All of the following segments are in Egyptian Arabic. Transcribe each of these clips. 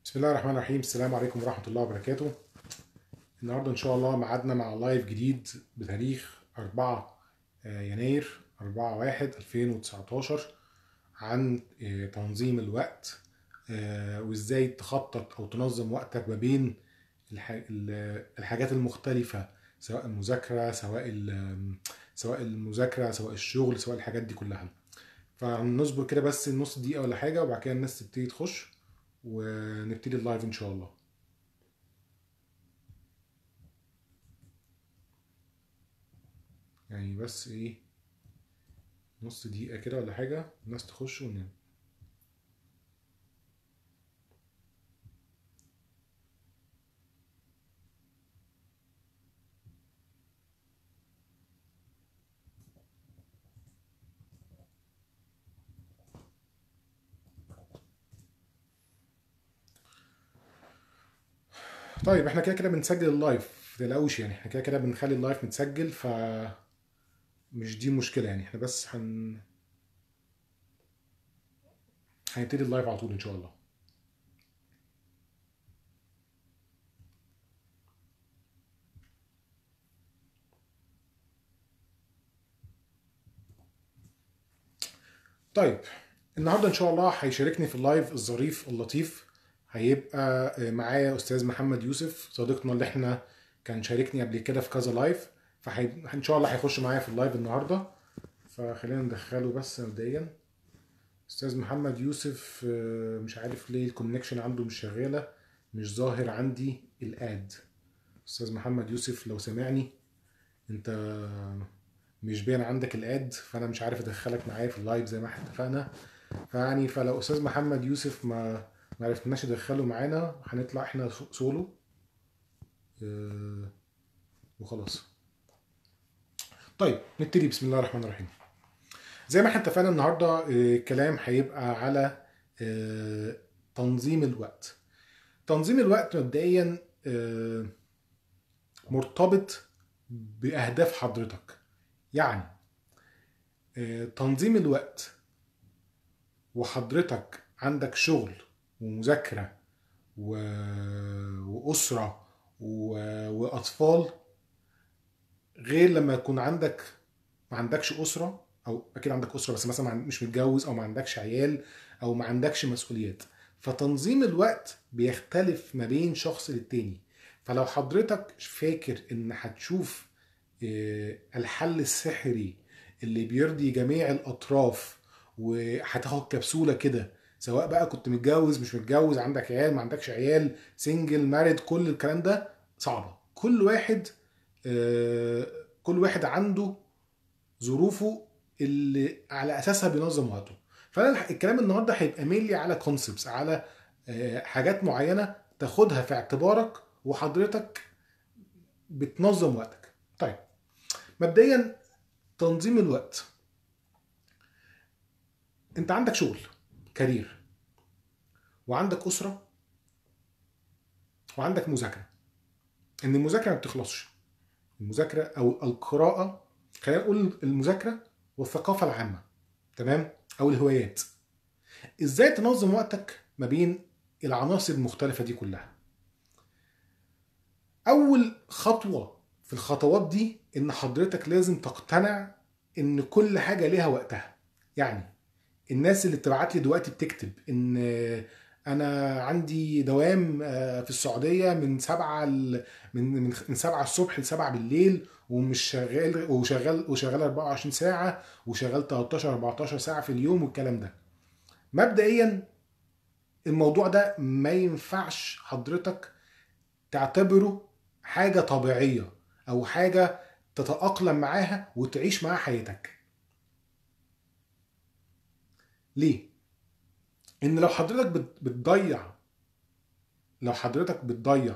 بسم الله الرحمن الرحيم السلام عليكم ورحمة الله وبركاته النهاردة إن شاء الله ميعادنا مع لايف جديد بتاريخ 4 يناير 4 1 2019 عن تنظيم الوقت وإزاي تخطط أو تنظم وقتك ما بين الح- الحاجات المختلفة سواء المذاكرة سواء ال- سواء المذاكرة سواء الشغل سواء الحاجات دي كلها فنصبر كده بس نص دقيقة ولا حاجة وبعد كده الناس تبتدي تخش ونبتدي اللايف ان شاء الله يعني بس ايه نص دقيقة كده ولا حاجة الناس تخش وننام طيب احنا كده كده بنسجل اللايف متقلقوش يعني احنا كده كده بنخلي اللايف متسجل ف مش دي مشكلة يعني احنا بس هن هنبتدي اللايف على طول ان شاء الله طيب النهارده ان شاء الله هيشاركني في اللايف الظريف اللطيف هيبقى معايا استاذ محمد يوسف صديقنا اللي احنا كان شاركني قبل كده في كذا لايف فان شاء الله هيخش معايا في اللايف النهارده فخلينا ندخله بس مبدئيا استاذ محمد يوسف آه، مش عارف ليه الكونكشن عنده مش شغاله مش ظاهر عندي الاد استاذ محمد يوسف لو سامعني انت مش باين عندك الاد فانا مش عارف ادخلك معايا في اللايف زي ما احنا اتفقنا فيعني فلو استاذ محمد يوسف ما ما عرفناش ندخله معانا هنطلع احنا سولو آه، وخلاص طيب نبتدي بسم الله الرحمن الرحيم زي ما احنا اتفقنا النهارده آه، الكلام هيبقى على آه، تنظيم الوقت تنظيم الوقت مبدئيا آه، مرتبط باهداف حضرتك يعني آه، تنظيم الوقت وحضرتك عندك شغل ومذاكرة و... وأسرة و... وأطفال غير لما يكون عندك ما عندكش أسرة أو أكيد عندك أسرة بس مثلا ما عن- مش متجوز أو ما عندكش عيال أو ما عندكش مسؤوليات فتنظيم الوقت بيختلف ما بين شخص للتاني فلو حضرتك فاكر إن هتشوف آه، الحل السحري اللي بيرضي جميع الأطراف وهتاخد كبسولة كده سواء بقى كنت متجوز مش متجوز عندك عيال ما عندكش عيال سنجل مارد كل الكلام ده صعبة كل واحد آه، كل واحد عنده ظروفه اللي على اساسها بينظم وقته فانا الح- الكلام النهارده هيبقى مينلي على كونسبتس على آه، حاجات معينه تاخدها في اعتبارك وحضرتك بتنظم وقتك طيب مبدئيا تنظيم الوقت انت عندك شغل كارير وعندك اسره وعندك مذاكره ان المذاكره ما بتخلصش المذاكره او القراءه خلينا نقول المذاكره والثقافه العامه تمام او الهوايات ازاي تنظم وقتك ما بين العناصر المختلفه دي كلها اول خطوه في الخطوات دي ان حضرتك لازم تقتنع ان كل حاجه ليها وقتها يعني الناس اللي بتبعت لي دلوقتي بتكتب ان انا عندي دوام آه، في السعوديه من سبعة ل- من من من سبعة الصبح لسبعة بالليل ومش شغال وشغال وشغال 24 ساعه وشغال 13 14 ساعه في اليوم والكلام ده مبدئيا الموضوع ده ما ينفعش حضرتك تعتبره حاجه طبيعيه او حاجه تتاقلم معاها وتعيش معاها حياتك ليه ان لو حضرتك بت- بتضيع لو حضرتك بتضيع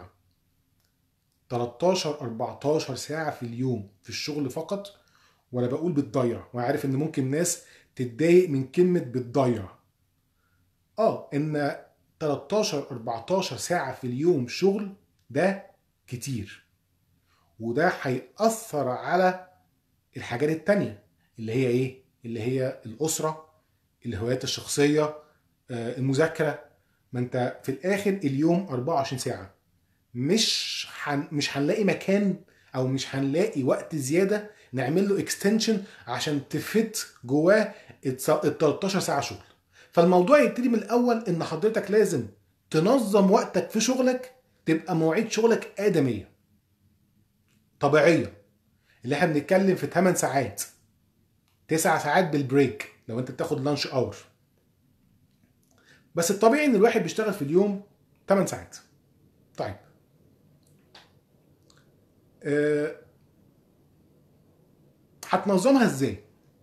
13 14 ساعة في اليوم في الشغل فقط وانا بقول بتضيع وعارف ان ممكن ناس تتضايق من كلمة بتضيع اه ان 13 14 ساعة في اليوم شغل ده كتير وده هيأثر على الحاجات التانية اللي هي ايه اللي هي الأسرة الهوايات الشخصية آه، المذاكرة ما انت في الاخر اليوم 24 ساعه مش حن... مش هنلاقي مكان او مش هنلاقي وقت زياده نعمل له اكستنشن عشان تفت جواه ال 13 ساعه شغل فالموضوع يبتدي من الاول ان حضرتك لازم تنظم وقتك في شغلك تبقى مواعيد شغلك ادميه طبيعيه اللي احنا بنتكلم في 8 ساعات 9 ساعات بالبريك لو انت بتاخد لانش اور بس الطبيعي ان الواحد بيشتغل في اليوم 8 ساعات طيب أه هتنظمها ازاي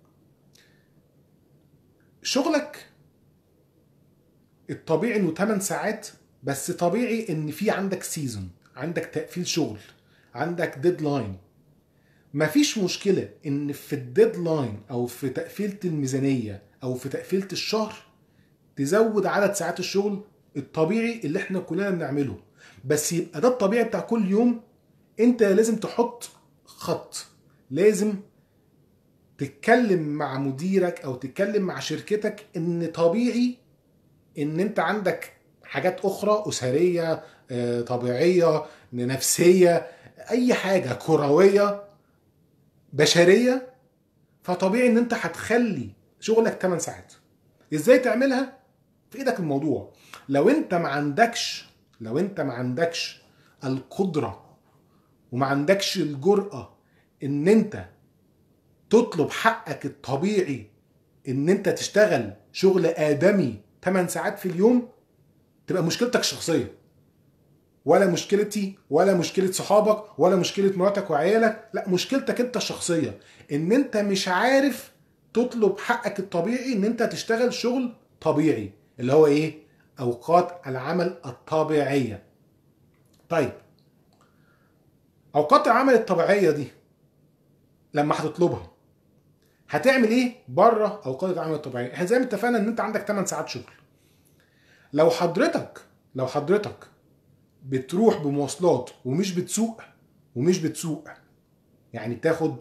شغلك الطبيعي انه 8 ساعات بس طبيعي ان في عندك سيزون عندك تقفيل شغل عندك ديدلاين مفيش مشكله ان في الديدلاين او في تقفيله الميزانيه او في تقفيله الشهر تزود عدد ساعات الشغل الطبيعي اللي احنا كلنا بنعمله بس يبقى ده الطبيعي بتاع كل يوم انت لازم تحط خط لازم تتكلم مع مديرك او تتكلم مع شركتك ان طبيعي ان انت عندك حاجات اخرى اسريه طبيعيه نفسيه اي حاجه كرويه بشريه فطبيعي ان انت هتخلي شغلك 8 ساعات ازاي تعملها في ايدك الموضوع لو انت ما عندكش لو انت ما عندكش القدره وما عندكش الجرأة ان انت تطلب حقك الطبيعي ان انت تشتغل شغل ادمي 8 ساعات في اليوم تبقى مشكلتك الشخصيه ولا مشكلتي ولا مشكله صحابك ولا مشكله مراتك وعيالك لا مشكلتك انت الشخصيه ان انت مش عارف تطلب حقك الطبيعي ان انت تشتغل شغل طبيعي اللي هو ايه اوقات العمل الطبيعيه طيب اوقات العمل الطبيعيه دي لما هتطلبها هتعمل ايه بره اوقات العمل الطبيعيه احنا زي ما اتفقنا ان انت عندك 8 ساعات شغل لو حضرتك لو حضرتك بتروح بمواصلات ومش بتسوق ومش بتسوق يعني بتاخد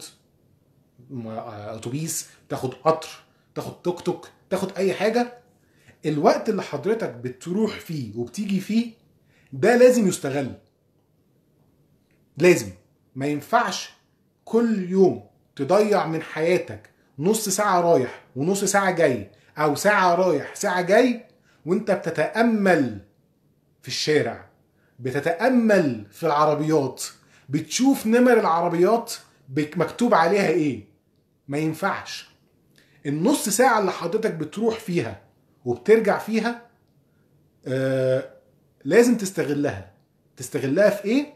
اتوبيس تاخد قطر تاخد توك توك تاخد اي حاجه الوقت اللي حضرتك بتروح فيه وبتيجي فيه ده لازم يستغل لازم ما ينفعش كل يوم تضيع من حياتك نص ساعة رايح ونص ساعة جاي أو ساعة رايح ساعة جاي وأنت بتتأمل في الشارع بتتأمل في العربيات بتشوف نمر العربيات مكتوب عليها إيه ما ينفعش النص ساعة اللي حضرتك بتروح فيها وبترجع فيها آه لازم تستغلها تستغلها في إيه؟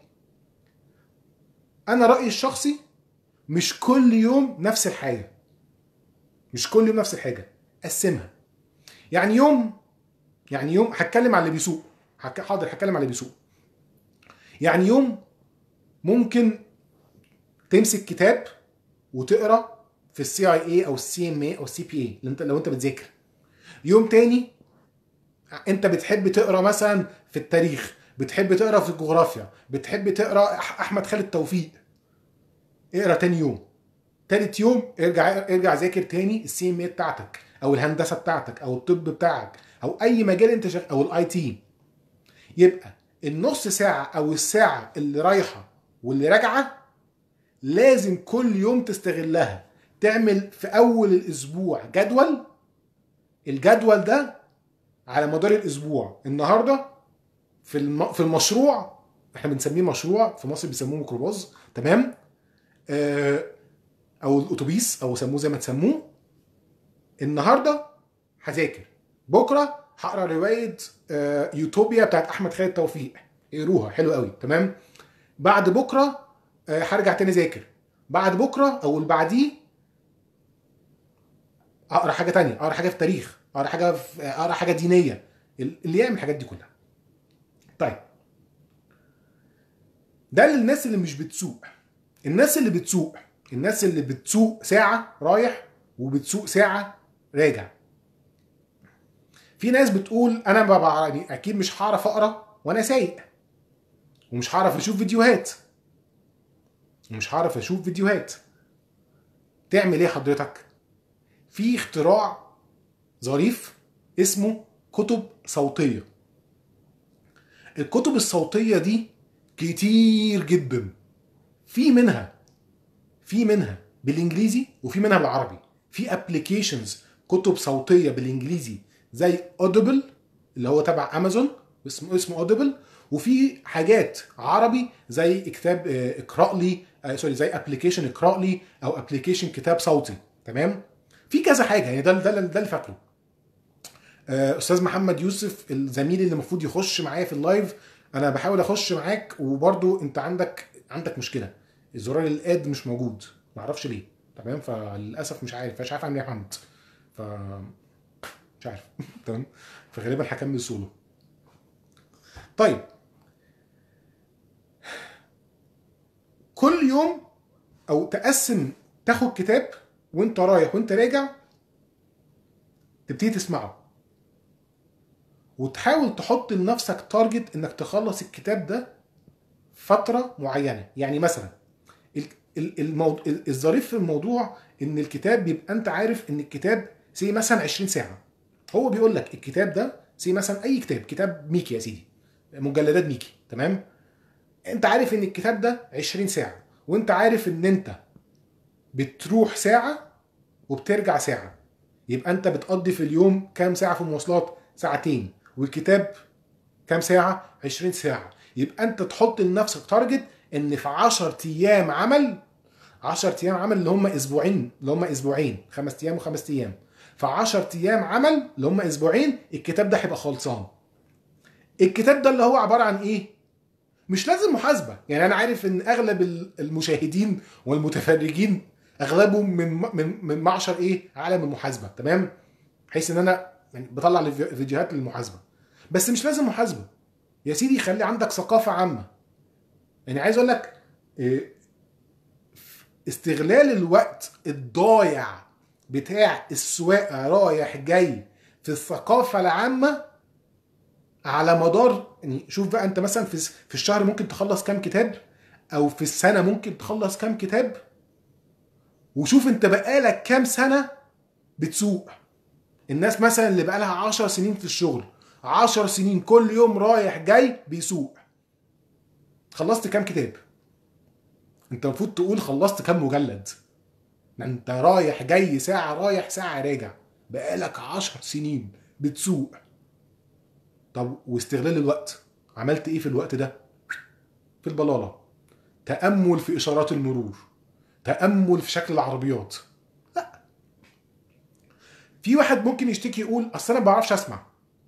أنا رأيي الشخصي مش كل يوم نفس الحاجة مش كل يوم نفس الحاجة قسمها يعني يوم يعني يوم هتكلم على اللي بيسوق حاضر هتكلم على اللي بيسوق يعني يوم ممكن تمسك كتاب وتقرا في السي اي اي او السي ام اي او السي بي اي انت لو انت بتذاكر يوم تاني انت بتحب تقرا مثلا في التاريخ بتحب تقرا في الجغرافيا بتحب تقرا احمد خالد توفيق اقرا تاني يوم تالت يوم ارجع ارجع ذاكر تاني السي ام اي بتاعتك او الهندسه بتاعتك او الطب بتاعك او اي مجال انت شغ... او الاي تي يبقى النص ساعه او الساعه اللي رايحه واللي راجعه لازم كل يوم تستغلها تعمل في اول الاسبوع جدول الجدول ده على مدار الاسبوع النهارده في الم... في المشروع احنا بنسميه مشروع في مصر بيسموه ميكروباص تمام آه او الاتوبيس او سموه زي ما تسموه النهارده هذاكر بكره هقرا روايه آه يوتوبيا بتاعت احمد خالد توفيق اقروها حلو قوي تمام بعد بكره آه هرجع تاني ذاكر بعد بكره او اللي بعديه اقرا حاجه تانية اقرا حاجه في التاريخ اقرا حاجه في اقرا حاجه دينيه اللي يعمل الحاجات دي كلها طيب ده للناس اللي مش بتسوق الناس اللي بتسوق الناس اللي بتسوق ساعة رايح وبتسوق ساعة راجع في ناس بتقول انا ببقى يعني اكيد مش هعرف اقرا وانا سايق ومش هعرف اشوف فيديوهات ومش هعرف اشوف فيديوهات تعمل ايه حضرتك في اختراع ظريف اسمه كتب صوتيه الكتب الصوتيه دي كتير جدا في منها في منها بالانجليزي وفي منها بالعربي في ابلكيشنز كتب صوتيه بالانجليزي زي اوديبل اللي هو تبع امازون اسمه اسمه اوديبل وفي حاجات عربي زي كتاب آه، اقرا لي آه، سوري زي ابلكيشن اقرا لي او ابلكيشن كتاب صوتي تمام في كذا حاجه يعني ده ده ده اللي فاكره آه، استاذ محمد يوسف الزميل اللي المفروض يخش معايا في اللايف انا بحاول اخش معاك وبرضو انت عندك عندك مشكله الزرار الاد مش موجود معرفش ليه تمام فللاسف مش عارف مش عارف اعمل ايه يا محمد ف مش عارف تمام فغالبا هكمل سولو طيب كل يوم او تقسم تاخد كتاب وانت رايح وانت راجع تبتدي تسمعه وتحاول تحط لنفسك تارجت انك تخلص الكتاب ده فتره معينه يعني مثلا ال- ال- الموضوع الظريف في الموضوع ان الكتاب بيبقى انت عارف ان الكتاب سي مثلا 20 ساعه هو بيقول لك الكتاب ده سي مثلا اي كتاب كتاب ميكي يا سيدي مجلدات ميكي تمام انت عارف ان الكتاب ده 20 ساعه وانت عارف ان انت بتروح ساعه وبترجع ساعه يبقى انت بتقضي في اليوم كام ساعه في المواصلات ساعتين والكتاب كام ساعه 20 ساعه يبقى انت تحط لنفسك تارجت ان في 10 ايام عمل 10 ايام عمل اللي هم اسبوعين اللي هم اسبوعين خمس ايام وخمس ايام ف 10 ايام عمل اللي هم اسبوعين الكتاب ده هيبقى خلصان الكتاب ده اللي هو عباره عن ايه مش لازم محاسبه يعني انا عارف ان اغلب المشاهدين والمتفرجين اغلبهم من من من معشر ايه عالم المحاسبه تمام بحيث ان انا يعني بطلع لي فيديوهات للمحاسبه بس مش لازم محاسبه يا سيدي خلي عندك ثقافه عامه يعني عايز اقول لك إيه، استغلال الوقت الضايع بتاع السواقه رايح جاي في الثقافه العامه على مدار يعني شوف بقى انت مثلا في في الشهر ممكن تخلص كام كتاب او في السنه ممكن تخلص كام كتاب وشوف انت بقالك كام سنه بتسوق الناس مثلا اللي بقالها 10 سنين في الشغل 10 سنين كل يوم رايح جاي بيسوق خلصت كام كتاب انت المفروض تقول خلصت كام مجلد ده انت رايح جاي ساعة رايح ساعة راجع بقالك عشر سنين بتسوق طب واستغلال الوقت عملت ايه في الوقت ده في البلالة تأمل في إشارات المرور تأمل في شكل العربيات لا في واحد ممكن يشتكي يقول اصل انا ما بعرفش اسمع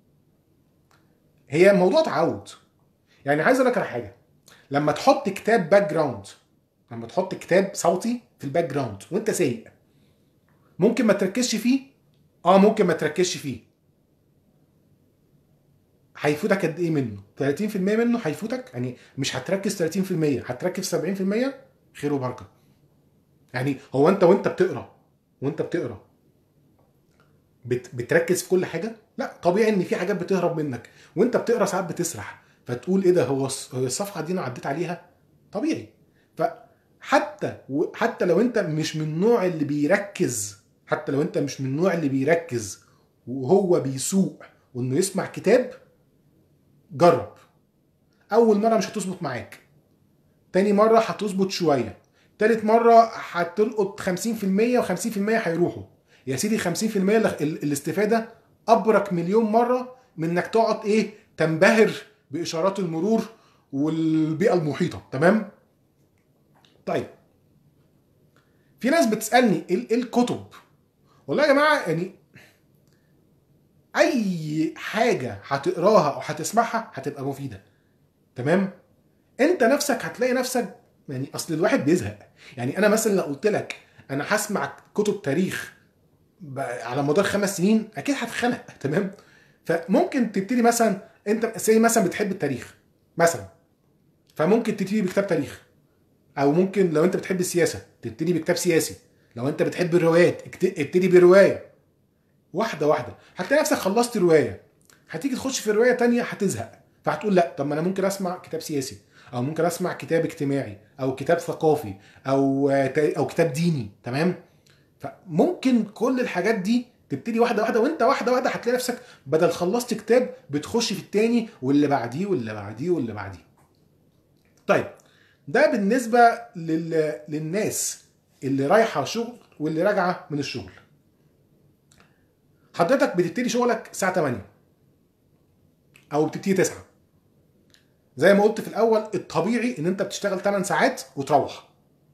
هي الموضوع تعود يعني عايز اقول لك على حاجه لما تحط كتاب باك جراوند لما تحط كتاب صوتي في الباك جراوند وانت سايق ممكن ما تركزش فيه اه ممكن ما تركزش فيه هيفوتك قد ايه منه 30% منه هيفوتك يعني مش هتركز 30% هتركز 70% خير وبركه يعني هو انت وانت بتقرا وانت بتقرا بت بتركز في كل حاجه لا طبيعي ان في حاجات بتهرب منك وانت بتقرا ساعات بتسرح فتقول ايه ده هو الص- هو الصفحه دي انا عديت عليها طبيعي فحتى و- حتى لو انت مش من النوع اللي بيركز حتى لو انت مش من النوع اللي بيركز وهو بيسوق وانه يسمع كتاب جرب اول مره مش هتظبط معاك تاني مره هتظبط شويه تالت مره هتلقط 50% و50% هيروحوا يا سيدي 50% ال- ال- الاستفاده ابرك مليون مره من انك تقعد ايه تنبهر باشارات المرور والبيئه المحيطه تمام طيب في ناس بتسالني ايه إيه الكتب والله يا جماعه يعني اي حاجه هتقراها او هتسمعها هتبقى مفيده تمام انت نفسك هتلاقي نفسك يعني اصل الواحد بيزهق يعني انا مثلا لو قلت لك انا هسمع كتب تاريخ ب- على مدار خمس سنين اكيد هتخنق تمام فممكن تبتدي مثلا انت زي مثلا بتحب التاريخ مثلا فممكن تبتدي بكتاب تاريخ او ممكن لو انت بتحب السياسه تبتدي بكتاب سياسي لو انت بتحب الروايات اكت- ابتدي بروايه واحده واحده هتلاقي نفسك خلصت روايه هتيجي تخش في روايه تانية هتزهق فهتقول لا طب ما انا ممكن اسمع كتاب سياسي او ممكن اسمع كتاب اجتماعي او كتاب ثقافي او او كتاب ديني تمام فممكن كل الحاجات دي تبتدي واحده واحده وانت واحده واحده هتلاقي نفسك بدل خلصت كتاب بتخش في التاني واللي بعديه واللي بعديه واللي بعديه طيب ده بالنسبه لل... للناس اللي رايحه شغل واللي راجعه من الشغل حضرتك بتبتدي شغلك الساعه 8 او بتبتدي 9 زي ما قلت في الاول الطبيعي ان انت بتشتغل 8 ساعات وتروح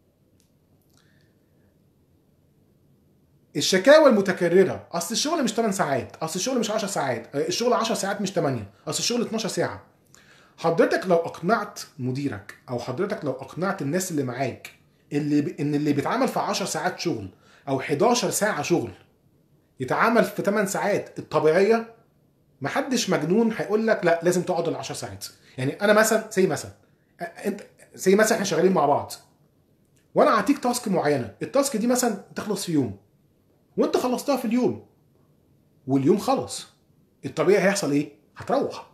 الشكاوى المتكرره اصل الشغل مش 8 ساعات اصل الشغل مش 10 ساعات الشغل 10 ساعات مش 8 اصل الشغل 12 ساعه حضرتك لو اقنعت مديرك او حضرتك لو اقنعت الناس اللي معاك اللي ب... ان اللي بيتعمل في 10 ساعات شغل او 11 ساعه شغل يتعامل في 8 ساعات الطبيعيه محدش مجنون هيقول لك لا لازم تقعد ال 10 ساعات يعني انا مثلا زي مثلا انت زي مثلا احنا شغالين مع بعض وانا اعطيك تاسك معينه التاسك دي مثلا تخلص في يوم وانت خلصتها في اليوم واليوم خلص الطبيعي هيحصل ايه هتروح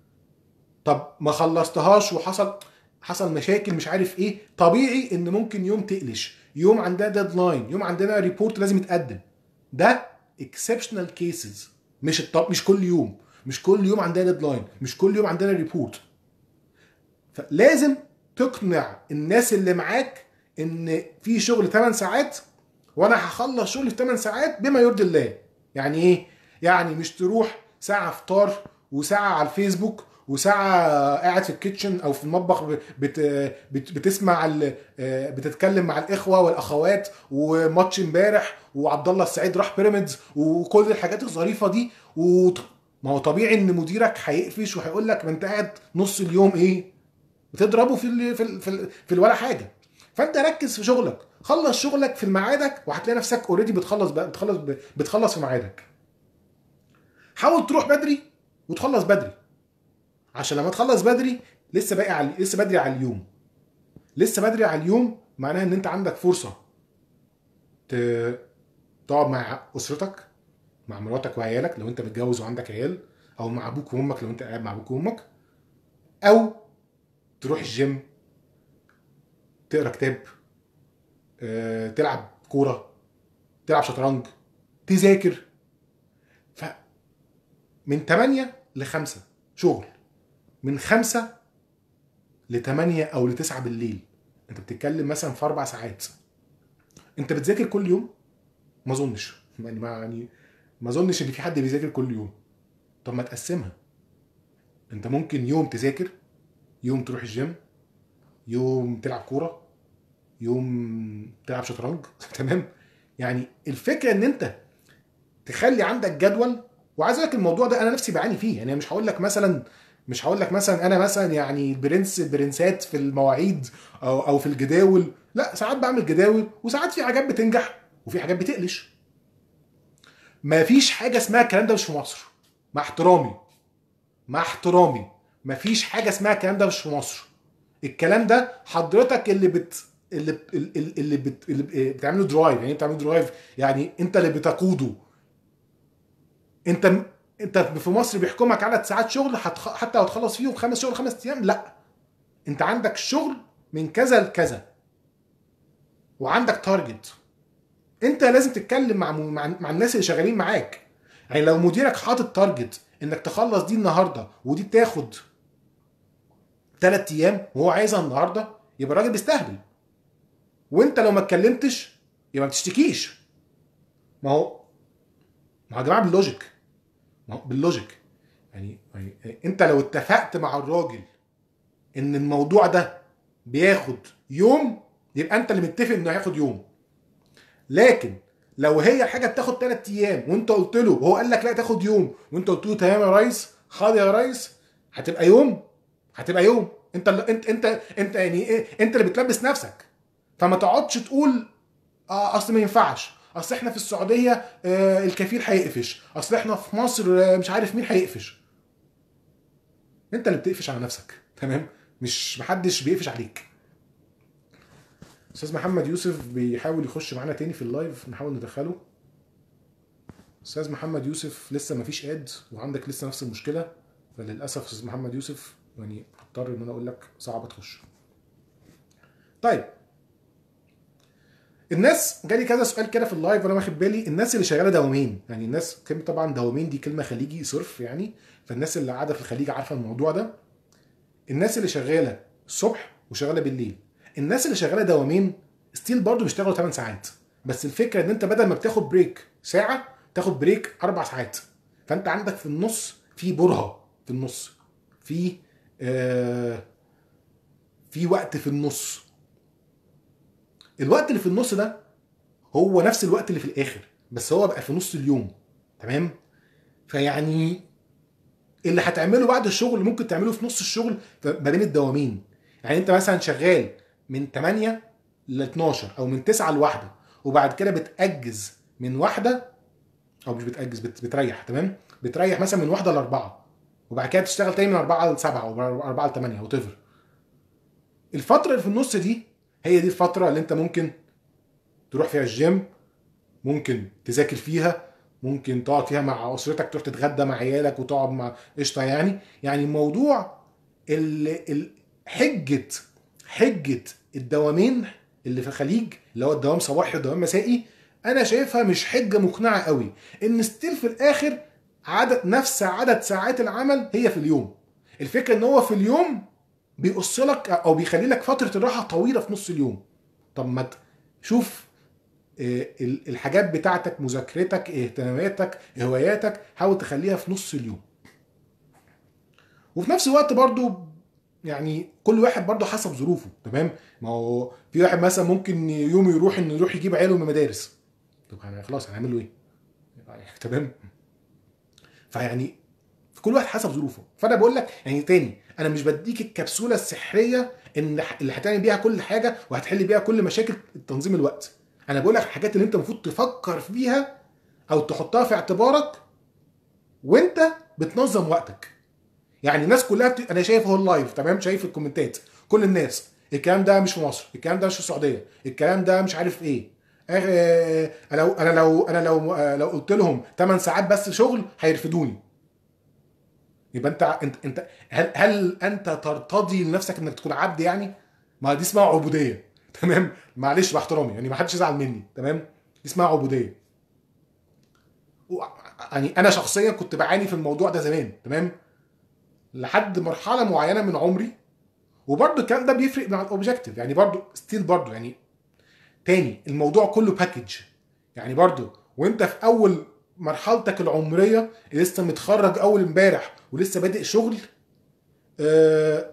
طب ما خلصتهاش وحصل حصل مشاكل مش عارف ايه طبيعي ان ممكن يوم تقلش يوم عندنا ديدلاين يوم عندنا ريبورت لازم يتقدم ده اكسبشنال كيسز مش الطب مش كل يوم مش كل يوم عندنا ديدلاين مش كل يوم عندنا ريبورت فلازم تقنع الناس اللي معاك ان في شغل 8 ساعات وانا هخلص شغلي في 8 ساعات بما يرضي الله يعني ايه يعني مش تروح ساعه فطار وساعه على الفيسبوك وساعه قاعد في الكيتشن او في المطبخ بت بت بتسمع بتتكلم مع الاخوه والاخوات وماتش امبارح وعبد الله السعيد راح بيراميدز وكل الحاجات الظريفه دي و ما هو طبيعي ان مديرك هيقفش وهيقول لك ما انت قاعد نص اليوم ايه بتضربه في ال في ال في, ال في الولا حاجه فانت ركز في شغلك خلص شغلك في ميعادك وهتلاقي نفسك اوريدي بتخلص بتخلص بتخلص في ميعادك حاول تروح بدري وتخلص بدري عشان لما تخلص بدري لسه باقي على لسه بدري على اليوم لسه بدري على اليوم معناها ان انت عندك فرصه ت... تقعد مع اسرتك مع مراتك وعيالك لو انت متجوز وعندك عيال او مع ابوك وامك لو انت قاعد مع ابوك وامك او تروح الجيم تقرا كتاب أه... تلعب كوره تلعب شطرنج تذاكر ف من 8 ل 5 شغل من 5 ل 8 او ل 9 بالليل انت بتتكلم مثلا في اربع ساعات انت بتذاكر كل يوم ما اظنش يعني ما يعني ما اظنش ان في حد بيذاكر كل يوم طب ما تقسمها انت ممكن يوم تذاكر يوم تروح الجيم يوم تلعب كوره يوم تلعب شطرنج تمام يعني الفكره ان انت تخلي عندك جدول وعايز اقول لك الموضوع ده انا نفسي بعاني فيه يعني مش هقول لك مثلا مش هقول لك مثلا انا مثلا يعني برنس برنسات في المواعيد او او في الجداول لا ساعات بعمل جداول وساعات في حاجات بتنجح وفي حاجات بتقلش ما فيش حاجه اسمها الكلام ده مش في مصر مع احترامي مع احترامي ما فيش حاجه اسمها الكلام ده مش في مصر الكلام ده حضرتك اللي بت اللي اللي, اللي, بت... اللي بتعمله درايف يعني بتعمله درايف يعني انت اللي بتقوده انت انت في مصر بيحكمك عدد ساعات شغل هتخ... حتى لو تخلص فيهم خمس شغل خمس ايام لا انت عندك شغل من كذا لكذا وعندك تارجت انت لازم تتكلم مع مع, مع الناس اللي شغالين معاك يعني لو مديرك حاطط تارجت انك تخلص دي النهارده ودي تاخد ثلاث ايام وهو عايزها النهارده يبقى الراجل بيستهبل وانت لو ما اتكلمتش يبقى ما بتشتكيش ما هو ما هو يا جماعه باللوجيك ما هو باللوجيك يعني, يعني انت لو اتفقت مع الراجل ان الموضوع ده بياخد يوم يبقى انت اللي متفق انه هياخد يوم لكن لو هي حاجه بتاخد ثلاث ايام وانت قلت له وهو قال لك لا تاخد يوم وانت قلت له تمام يا ريس حاضر يا ريس هتبقى يوم هتبقى يوم انت اللي انت انت انت يعني ايه انت اللي بتلبس نفسك فما تقعدش تقول اه اصل ما ينفعش اصل احنا في السعوديه آه الكفيل هيقفش اصل احنا في مصر آه مش عارف مين هيقفش انت اللي بتقفش على نفسك تمام مش محدش بيقفش عليك استاذ محمد يوسف بيحاول يخش معانا تاني في اللايف نحاول ندخله استاذ محمد يوسف لسه ما فيش اد وعندك لسه نفس المشكله فللاسف استاذ محمد يوسف يعني هضطر ان انا اقول لك صعب تخش طيب الناس جالي كذا سؤال كده في اللايف وانا واخد بالي الناس اللي شغاله دوامين يعني الناس كلمه طبعا دوامين دي كلمه خليجي صرف يعني فالناس اللي قاعده في الخليج عارفه الموضوع ده الناس اللي شغاله الصبح وشغاله بالليل الناس اللي شغاله دوامين ستيل برضه بيشتغلوا 8 ساعات بس الفكره ان انت بدل ما بتاخد بريك ساعه تاخد بريك اربع ساعات فانت عندك في النص في برهه في النص في آه في وقت في النص الوقت اللي في النص ده هو نفس الوقت اللي في الاخر بس هو بقى في نص اليوم تمام فيعني اللي هتعمله بعد الشغل ممكن تعمله في نص الشغل ما بين الدوامين يعني انت مثلا شغال من 8 ل 12 او من 9 ل 1 وبعد كده بتأجز من واحدة او مش بتأجز بت... بتريح تمام بتريح مثلا من واحدة ل 4 وبعد كده تشتغل تاني من 4 ل 7 او 4 ل 8 وات الفترة اللي في النص دي هي دي الفترة اللي انت ممكن تروح فيها الجيم ممكن تذاكر فيها ممكن تقعد فيها مع اسرتك تروح تتغدى مع عيالك وتقعد مع قشطه يعني يعني الموضوع ال... ال... حجه حجه الدوامين اللي في الخليج اللي هو الدوام صباحي والدوام مسائي انا شايفها مش حجه مقنعه قوي ان ستيل في الاخر عدد نفس عدد ساعات العمل هي في اليوم الفكره ان هو في اليوم بيقص لك او بيخلي لك فتره الراحه طويله في نص اليوم طب ما شوف الحاجات بتاعتك مذاكرتك اهتماماتك هواياتك حاول تخليها في نص اليوم وفي نفس الوقت برضو يعني كل واحد برضو حسب ظروفه تمام ما هو في واحد مثلا ممكن يوم يروح انه يروح يجيب عياله من المدارس طب خلاص هنعمل له ايه تمام فيعني كل واحد حسب ظروفه فانا بقول لك يعني تاني انا مش بديك الكبسوله السحريه ان اللي هتعمل بيها كل حاجه وهتحل بيها كل مشاكل تنظيم الوقت انا بقول لك الحاجات اللي انت المفروض تفكر فيها او تحطها في اعتبارك وانت بتنظم وقتك يعني الناس كلها بت... انا شايف اهو اللايف تمام شايف الكومنتات كل الناس الكلام ده مش في مصر الكلام ده مش في السعوديه الكلام ده مش عارف ايه انا لو انا لو انا لو لو قلت لهم 8 ساعات بس شغل هيرفدوني يبقى انت انت انت هل, هل انت ترتضي لنفسك انك تكون عبد يعني؟ ما دي اسمها عبوديه تمام؟ معلش باحترامي يعني ما حدش يزعل مني تمام؟ دي اسمها عبوديه. يعني انا شخصيا كنت بعاني في الموضوع ده زمان تمام؟ لحد مرحله معينه من عمري وبرده الكلام ده بيفرق مع الاوبجيكتيف يعني برده ستيل برده يعني تاني الموضوع كله باكج يعني برده وانت في اول مرحلتك العمريه لسه متخرج اول امبارح ولسه بادئ شغل آه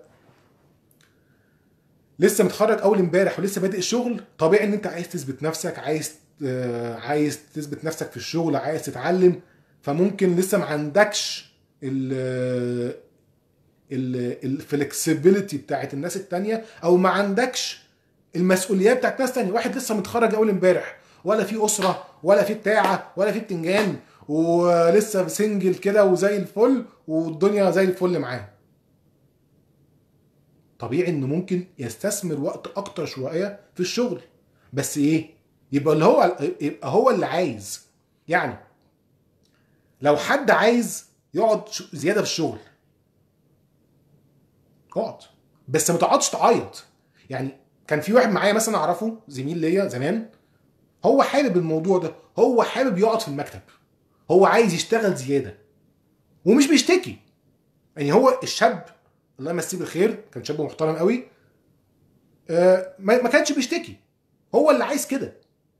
لسه متخرج اول امبارح ولسه بادئ شغل طبيعي ان انت عايز تثبت نفسك عايز آه عايز تثبت نفسك في الشغل عايز تتعلم فممكن لسه ما عندكش ال الفلكسبيليتي بتاعت الناس التانية او ما عندكش المسؤوليات بتاعت ناس تانية واحد لسه متخرج اول امبارح ولا في اسره ولا في بتاعه ولا في بتنجان ولسه سنجل كده وزي الفل والدنيا زي الفل معاه طبيعي انه ممكن يستثمر وقت اكتر شويه في الشغل بس ايه يبقى اللي هو يبقى هو اللي عايز يعني لو حد عايز يقعد زياده في الشغل اقعد بس ما تقعدش تعيط يعني كان في واحد معايا مثلا اعرفه زميل ليا زمان هو حابب الموضوع ده هو حابب يقعد في المكتب هو عايز يشتغل زياده ومش بيشتكي يعني هو الشاب الله يمسيه بالخير كان شاب محترم قوي آه ما كانش بيشتكي هو اللي عايز كده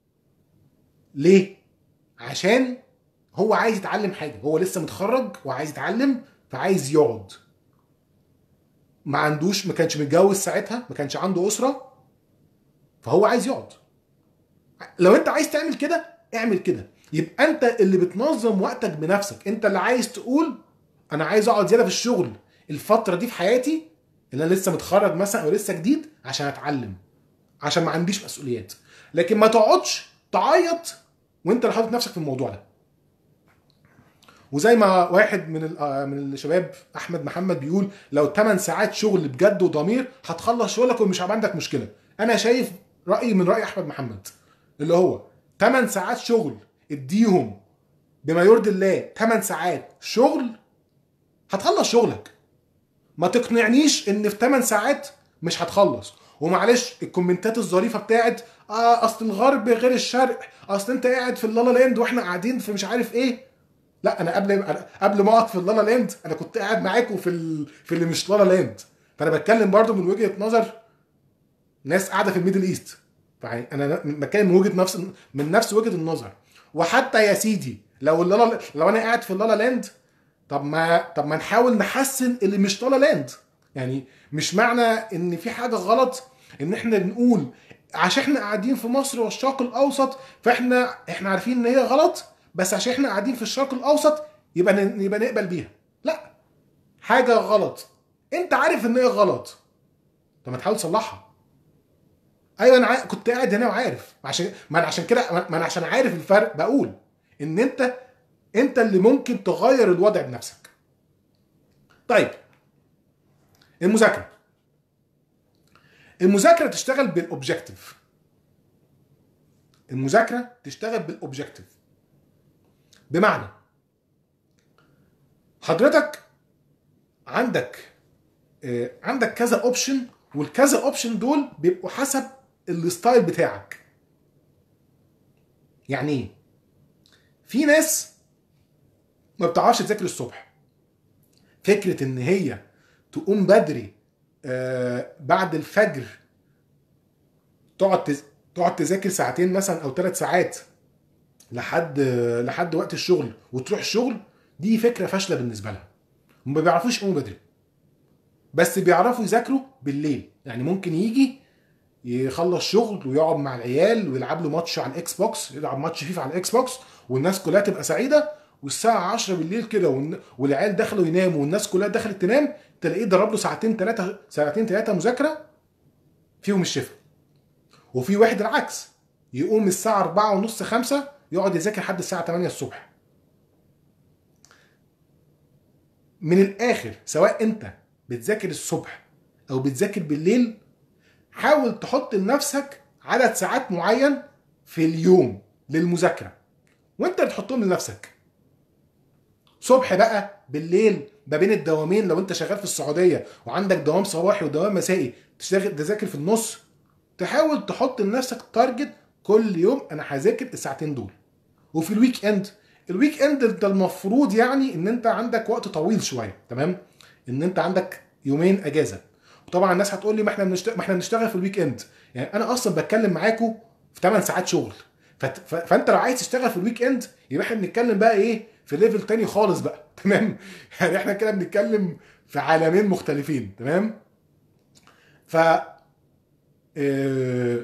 ليه عشان هو عايز يتعلم حاجه هو لسه متخرج وعايز يتعلم فعايز يقعد ما عندوش ما كانش متجوز ساعتها ما كانش عنده اسره فهو عايز يقعد لو انت عايز تعمل كده اعمل كده يبقى انت اللي بتنظم وقتك بنفسك انت اللي عايز تقول انا عايز اقعد زياده في الشغل الفتره دي في حياتي اللي انا لسه متخرج مثلا او لسه جديد عشان اتعلم عشان ما عنديش مسؤوليات لكن ما تقعدش تعيط وانت اللي حاطط نفسك في الموضوع ده وزي ما واحد من من الشباب احمد محمد بيقول لو 8 ساعات شغل بجد وضمير هتخلص شغلك ومش هيبقى عندك مشكله انا شايف رايي من راي احمد محمد اللي هو 8 ساعات شغل اديهم بما يرضي الله 8 ساعات شغل هتخلص شغلك ما تقنعنيش ان في 8 ساعات مش هتخلص ومعلش الكومنتات الظريفه بتاعت اه اصل الغرب غير الشرق اصل انت قاعد في اللالا لاند واحنا قاعدين في مش عارف ايه لا انا قبل قبل ما اقعد في اللالا لاند انا كنت قاعد معاكم في ال... في اللي مش لالا لاند فانا بتكلم برضو من وجهه نظر ناس قاعده في الميدل ايست يعني انا بتكلم من وجهه نفس من نفس وجهه النظر وحتى يا سيدي لو اللالا لو انا قاعد في اللالا لاند طب ما طب ما نحاول نحسن اللي مش لالا لاند يعني مش معنى ان في حاجه غلط ان احنا نقول عشان احنا قاعدين في مصر والشرق الاوسط فاحنا احنا عارفين ان هي غلط بس عشان احنا قاعدين في الشرق الاوسط يبقى ن- يبقى نقبل بيها لا حاجه غلط انت عارف ان هي غلط طب ما تحاول تصلحها ايوه انا عا- كنت قاعد هنا وعارف عشان ما انا عشان كده ما انا عشان عارف الفرق بقول ان انت انت اللي ممكن تغير الوضع بنفسك طيب المذاكره المذاكره تشتغل بالاوبجكتيف المذاكره تشتغل بالاوبجكتيف بمعنى حضرتك عندك آه، عندك كذا اوبشن والكذا اوبشن دول بيبقوا حسب الستايل بتاعك يعني ايه في ناس ما بتعرفش تذاكر الصبح فكره ان هي تقوم بدري آه، بعد الفجر تقعد تز... تقعد تذاكر ساعتين مثلا او ثلاث ساعات لحد لحد وقت الشغل وتروح الشغل دي فكره فاشله بالنسبه لها هم ما بيعرفوش يقوموا بدري بس بيعرفوا يذاكروا بالليل يعني ممكن يجي يخلص شغل ويقعد مع العيال ويلعب له ماتش على الاكس بوكس يلعب ماتش فيفا على الاكس بوكس والناس كلها تبقى سعيده والساعه 10 بالليل كده والن- والعيال دخلوا يناموا والناس كلها دخلت تنام تلاقيه ضرب له ساعتين ثلاثه ساعتين ثلاثه مذاكره فيهم الشفا وفي واحد العكس يقوم الساعه 4 ونص 5 يقعد يذاكر لحد الساعه 8 الصبح من الاخر سواء انت بتذاكر الصبح او بتذاكر بالليل حاول تحط لنفسك عدد ساعات معين في اليوم للمذاكره وانت بتحطهم لنفسك صبح بقى بالليل ما بين الدوامين لو انت شغال في السعوديه وعندك دوام صباحي ودوام مسائي تشتغل تذاكر في النص تحاول تحط لنفسك تارجت كل يوم انا هذاكر الساعتين دول وفي الويك اند الويك اند انت المفروض يعني ان انت عندك وقت طويل شويه تمام ان انت عندك يومين اجازه وطبعا الناس هتقول لي ما احنا بنشتغل ما احنا بنشتغل في الويك اند يعني انا اصلا بتكلم معاكم في 8 ساعات شغل فت... ف... فانت لو عايز تشتغل في الويك اند يبقى احنا بنتكلم بقى ايه في ليفل تاني خالص بقى تمام يعني احنا كده بنتكلم في عالمين مختلفين تمام ف آه،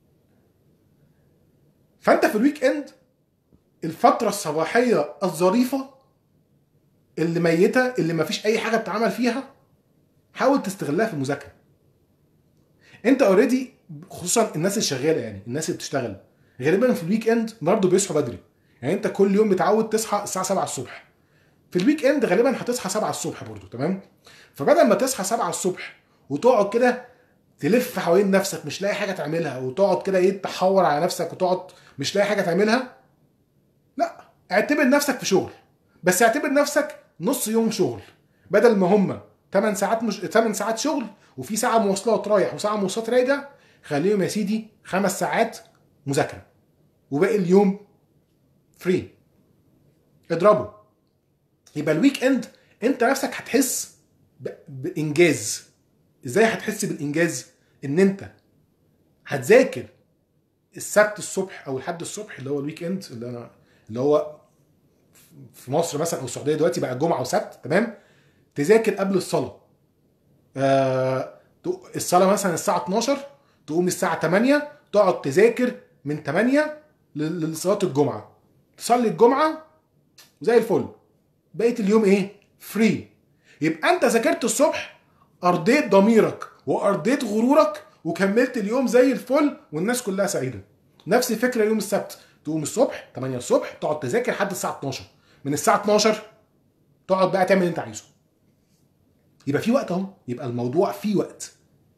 فانت في الويك اند الفترة الصباحية الظريفة اللي ميتة اللي مفيش أي حاجة بتتعمل فيها حاول تستغلها في المذاكرة. أنت أوريدي خصوصا الناس اللي شغالة يعني الناس اللي بتشتغل غالبا في الويك اند برضه بيصحوا بدري. يعني أنت كل يوم متعود تصحى الساعة 7 الصبح. في الويك اند غالبا هتصحى 7 الصبح برضه تمام؟ فبدل ما تصحى 7 الصبح وتقعد كده تلف حوالين نفسك مش لاقي حاجة تعملها وتقعد كده ايه تحور على نفسك وتقعد مش لاقي حاجة تعملها لا اعتبر نفسك في شغل بس اعتبر نفسك نص يوم شغل بدل ما هم 8 ساعات مش 8 ساعات شغل وفي ساعه مواصلات رايح وساعه مواصلات راجع خليهم يا سيدي خمس ساعات مذاكره وباقي اليوم فري اضربه يبقى الويك اند انت نفسك هتحس ب... بانجاز ازاي هتحس بالانجاز ان انت هتذاكر السبت الصبح او الحد الصبح اللي هو الويك اند اللي انا اللي هو في مصر مثلا او السعوديه دلوقتي بقى جمعه وسبت تمام تذاكر قبل الصلاه آه الصلاه مثلا الساعه 12 تقوم الساعه 8 تقعد تذاكر من 8 ل- لصلاه الجمعه تصلي الجمعه زي الفل بقيه اليوم ايه فري يبقى انت ذاكرت الصبح ارضيت ضميرك وارضيت غرورك وكملت اليوم زي الفل والناس كلها سعيده نفس الفكره يوم السبت تقوم الصبح 8 الصبح تقعد تذاكر لحد الساعه 12 من الساعه 12 تقعد بقى تعمل اللي انت عايزه يبقى في وقت اهو يبقى الموضوع فيه وقت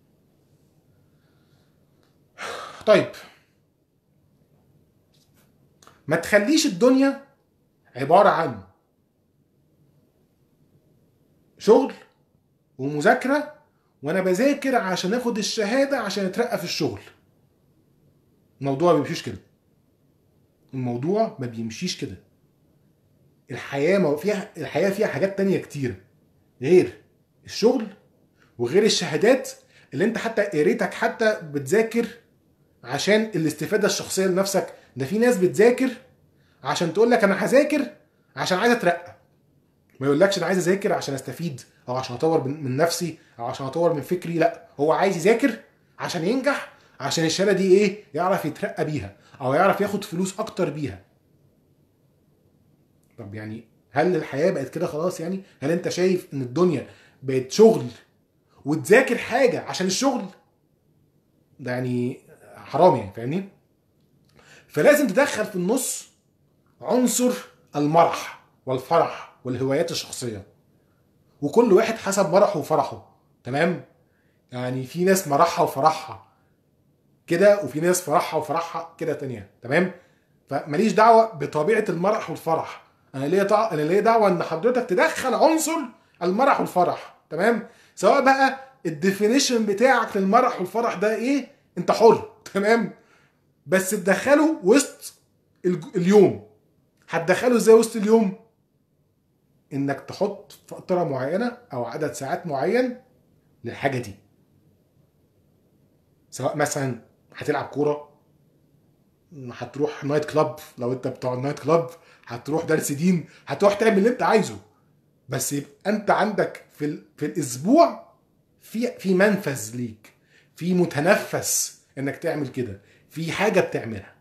طيب ما تخليش الدنيا عباره عن شغل ومذاكره وانا بذاكر عشان اخد الشهاده عشان اترقى في الشغل الموضوع ما بيمشيش كده الموضوع ما بيمشيش كده الحياه ما فيها الحياه فيها حاجات تانية كتير غير الشغل وغير الشهادات اللي انت حتى يا ريتك حتى بتذاكر عشان الاستفاده الشخصيه لنفسك ده في ناس بتذاكر عشان تقول لك انا هذاكر عشان عايز اترقى ما يقولكش انا عايز اذاكر عشان استفيد او عشان اطور من من نفسي او عشان اطور من فكري لا هو عايز يذاكر عشان ينجح عشان الشهاده دي ايه يعرف يترقى بيها او يعرف ياخد فلوس اكتر بيها طب يعني هل الحياه بقت كده خلاص يعني هل انت شايف ان الدنيا بقت شغل وتذاكر حاجه عشان الشغل ده يعني حرام يعني فاهمني فلازم تدخل في النص عنصر المرح والفرح والهوايات الشخصيه وكل واحد حسب مرحه وفرحه تمام يعني في ناس مرحها وفرحها كده وفي ناس فرحها وفرحها كده تانية تمام فماليش دعوه بطبيعه المرح والفرح انا ليا طع... انا ليا دعوه ان حضرتك تدخل عنصر المرح والفرح تمام سواء بقى الديفينيشن بتاعك للمرح والفرح ده ايه انت حر تمام بس تدخله وسط الج- اليوم هتدخله ازاي وسط اليوم انك تحط فتره معينه او عدد ساعات معين للحاجه دي سواء مثلا هتلعب كوره هتروح نايت كلاب لو انت بتوع النايت كلاب هتروح درس دين هتروح تعمل اللي انت عايزه بس يبقى انت عندك في ال... في الاسبوع في في منفذ ليك في متنفس انك تعمل كده في حاجه بتعملها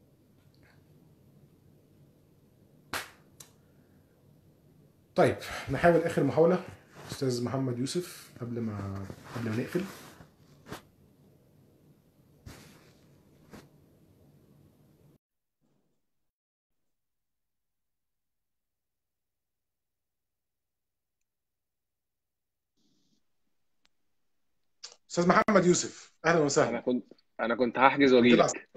طيب نحاول اخر محاوله استاذ محمد يوسف قبل ما قبل ما نقفل استاذ محمد يوسف اهلا انا وسهلا كنت انا كنت هحجز الحمد لله واجيلك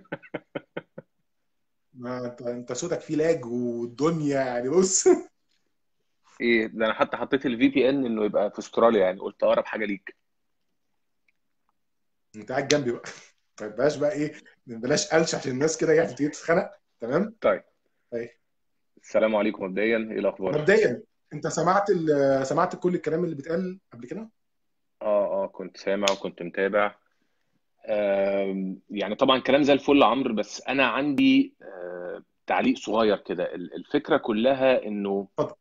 ما انت انت صوتك فيه لاج والدنيا يعني بص ايه ده انا حتى حطيت الفي بي ان انه يبقى في استراليا يعني قلت اقرب حاجه ليك انت قاعد جنبي بقى طيب بلاش بقى ايه بلاش قلش عشان الناس كده يعني تيجي تتخانق تمام طيب طيب السلام عليكم مبدئيا ايه الاخبار مبدئيا انت سمعت ال- سمعت كل الكلام اللي بيتقال قبل كده اه اه كنت سامع وكنت متابع آم، يعني طبعا كلام زي الفل يا عمرو بس انا عندي آه، تعليق صغير كده ال- الفكره كلها انه اتفضل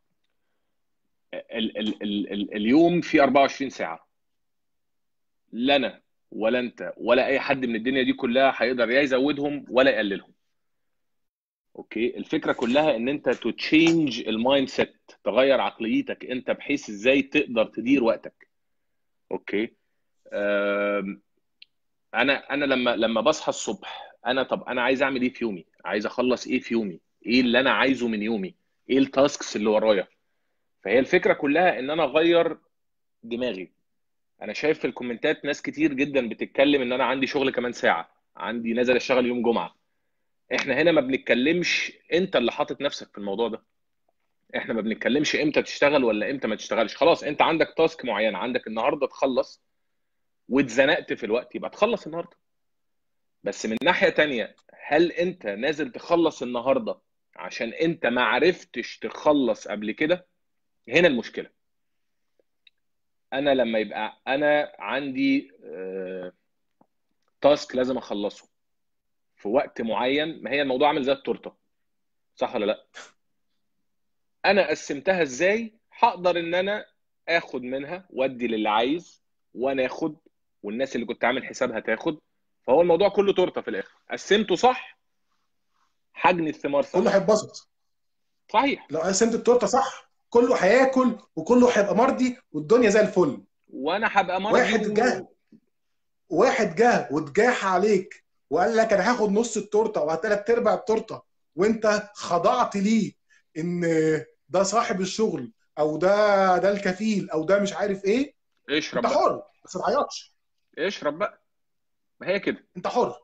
ال ال ال ال اليوم فيه 24 ساعه لا انا ولا انت ولا اي حد من الدنيا دي كلها هيقدر يا يزودهم ولا يقللهم اوكي الفكره كلها ان انت تو تشينج المايند سيت تغير عقليتك انت بحيث ازاي تقدر تدير وقتك اوكي أم، انا انا لما لما بصحى الصبح انا طب انا عايز اعمل ايه في يومي عايز اخلص ايه في يومي ايه اللي انا عايزه من يومي ايه التاسكس اللي ورايا فهي الفكره كلها ان انا اغير دماغي انا شايف في الكومنتات ناس كتير جدا بتتكلم ان انا عندي شغل كمان ساعه عندي نازل اشتغل يوم جمعه احنا هنا ما بنتكلمش انت اللي حاطط نفسك في الموضوع ده احنا ما بنتكلمش امتى تشتغل ولا امتى ما تشتغلش خلاص انت عندك تاسك معين عندك النهارده تخلص واتزنقت في الوقت يبقى تخلص النهارده بس من ناحية تانية هل انت نازل تخلص النهارده عشان انت ما عرفتش تخلص قبل كده هنا المشكلة انا لما يبقى انا عندي آه، تاسك لازم اخلصه في وقت معين ما هي الموضوع عامل زي التورته صح ولا لا انا قسمتها ازاي هقدر ان انا اخد منها وادي للي عايز وانا اخد والناس اللي كنت عامل حسابها تاخد فهو الموضوع كله تورته في الاخر قسمته صح حجني الثمار كله صح هيتبسط صحيح لو قسمت التورته صح كله هياكل وكله هيبقى مرضي والدنيا زي الفل وانا هبقى مرضي واحد و... جه واحد جه واتجاح عليك وقال لك انا هاخد نص التورته وهتلات ارباع التورته وانت خضعت ليه ان ده صاحب الشغل او ده ده الكفيل او ده مش عارف ايه اشرب انت بقى حر بس ما تعيطش اشرب بقى ما هي كده انت حر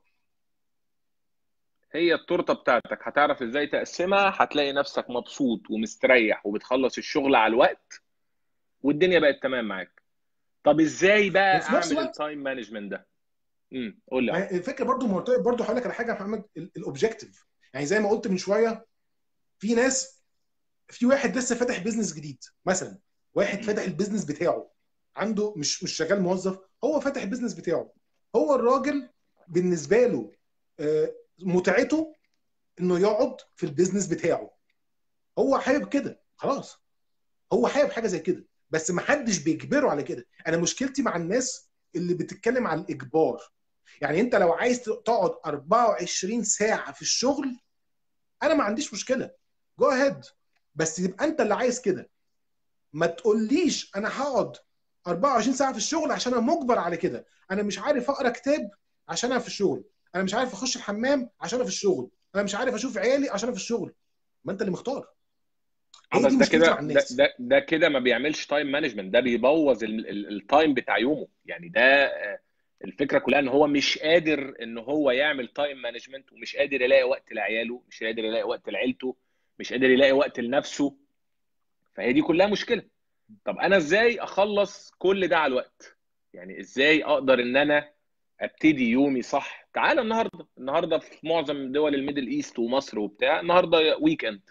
هي التورته بتاعتك هتعرف ازاي تقسمها هتلاقي نفسك مبسوط ومستريح وبتخلص الشغل على الوقت والدنيا بقت تمام معاك طب ازاي بقى وفي نفس اعمل الوقت التايم مانجمنت ده امم قول لي ما هي الفكره برضو مرتبط برضو هقول لك على حاجه يا محمد الاوبجيكتيف يعني زي ما قلت من شويه في ناس في واحد لسه فاتح بيزنس جديد مثلا واحد مم. فاتح البيزنس بتاعه عنده مش مش شغال موظف هو فاتح البيزنس بتاعه هو الراجل بالنسبه له آه، متعته انه يقعد في البيزنس بتاعه هو حابب كده خلاص هو حابب حاجه زي كده بس ما حدش بيجبره على كده انا مشكلتي مع الناس اللي بتتكلم عن الاجبار يعني انت لو عايز تقعد 24 ساعه في الشغل انا ما عنديش مشكله جو اهيد بس يبقى انت اللي عايز كده ما تقوليش انا هقعد 24 ساعه في الشغل عشان انا مجبر على كده انا مش عارف اقرا كتاب عشان انا في الشغل انا مش عارف اخش الحمام عشان انا في الشغل انا مش عارف اشوف عيالي عشان انا في الشغل ما انت اللي مختار اه هي بس دي ده مشكلتي كده مع ده الناس ده ده كده ما بيعملش تايم مانجمنت ده بيبوظ ال- ال- التايم بتاع يومه يعني ده آه، الفكره كلها ان هو مش قادر ان هو يعمل تايم مانجمنت ومش قادر يلاقي وقت لعياله مش قادر يلاقي وقت لعيلته مش قادر يلاقي وقت لنفسه فهي دي كلها مشكله طب انا ازاي اخلص كل ده على الوقت يعني ازاي اقدر ان انا ابتدي يومي صح تعالى النهارده النهارده في معظم دول الميدل ايست ومصر وبتاع النهارده ويك اند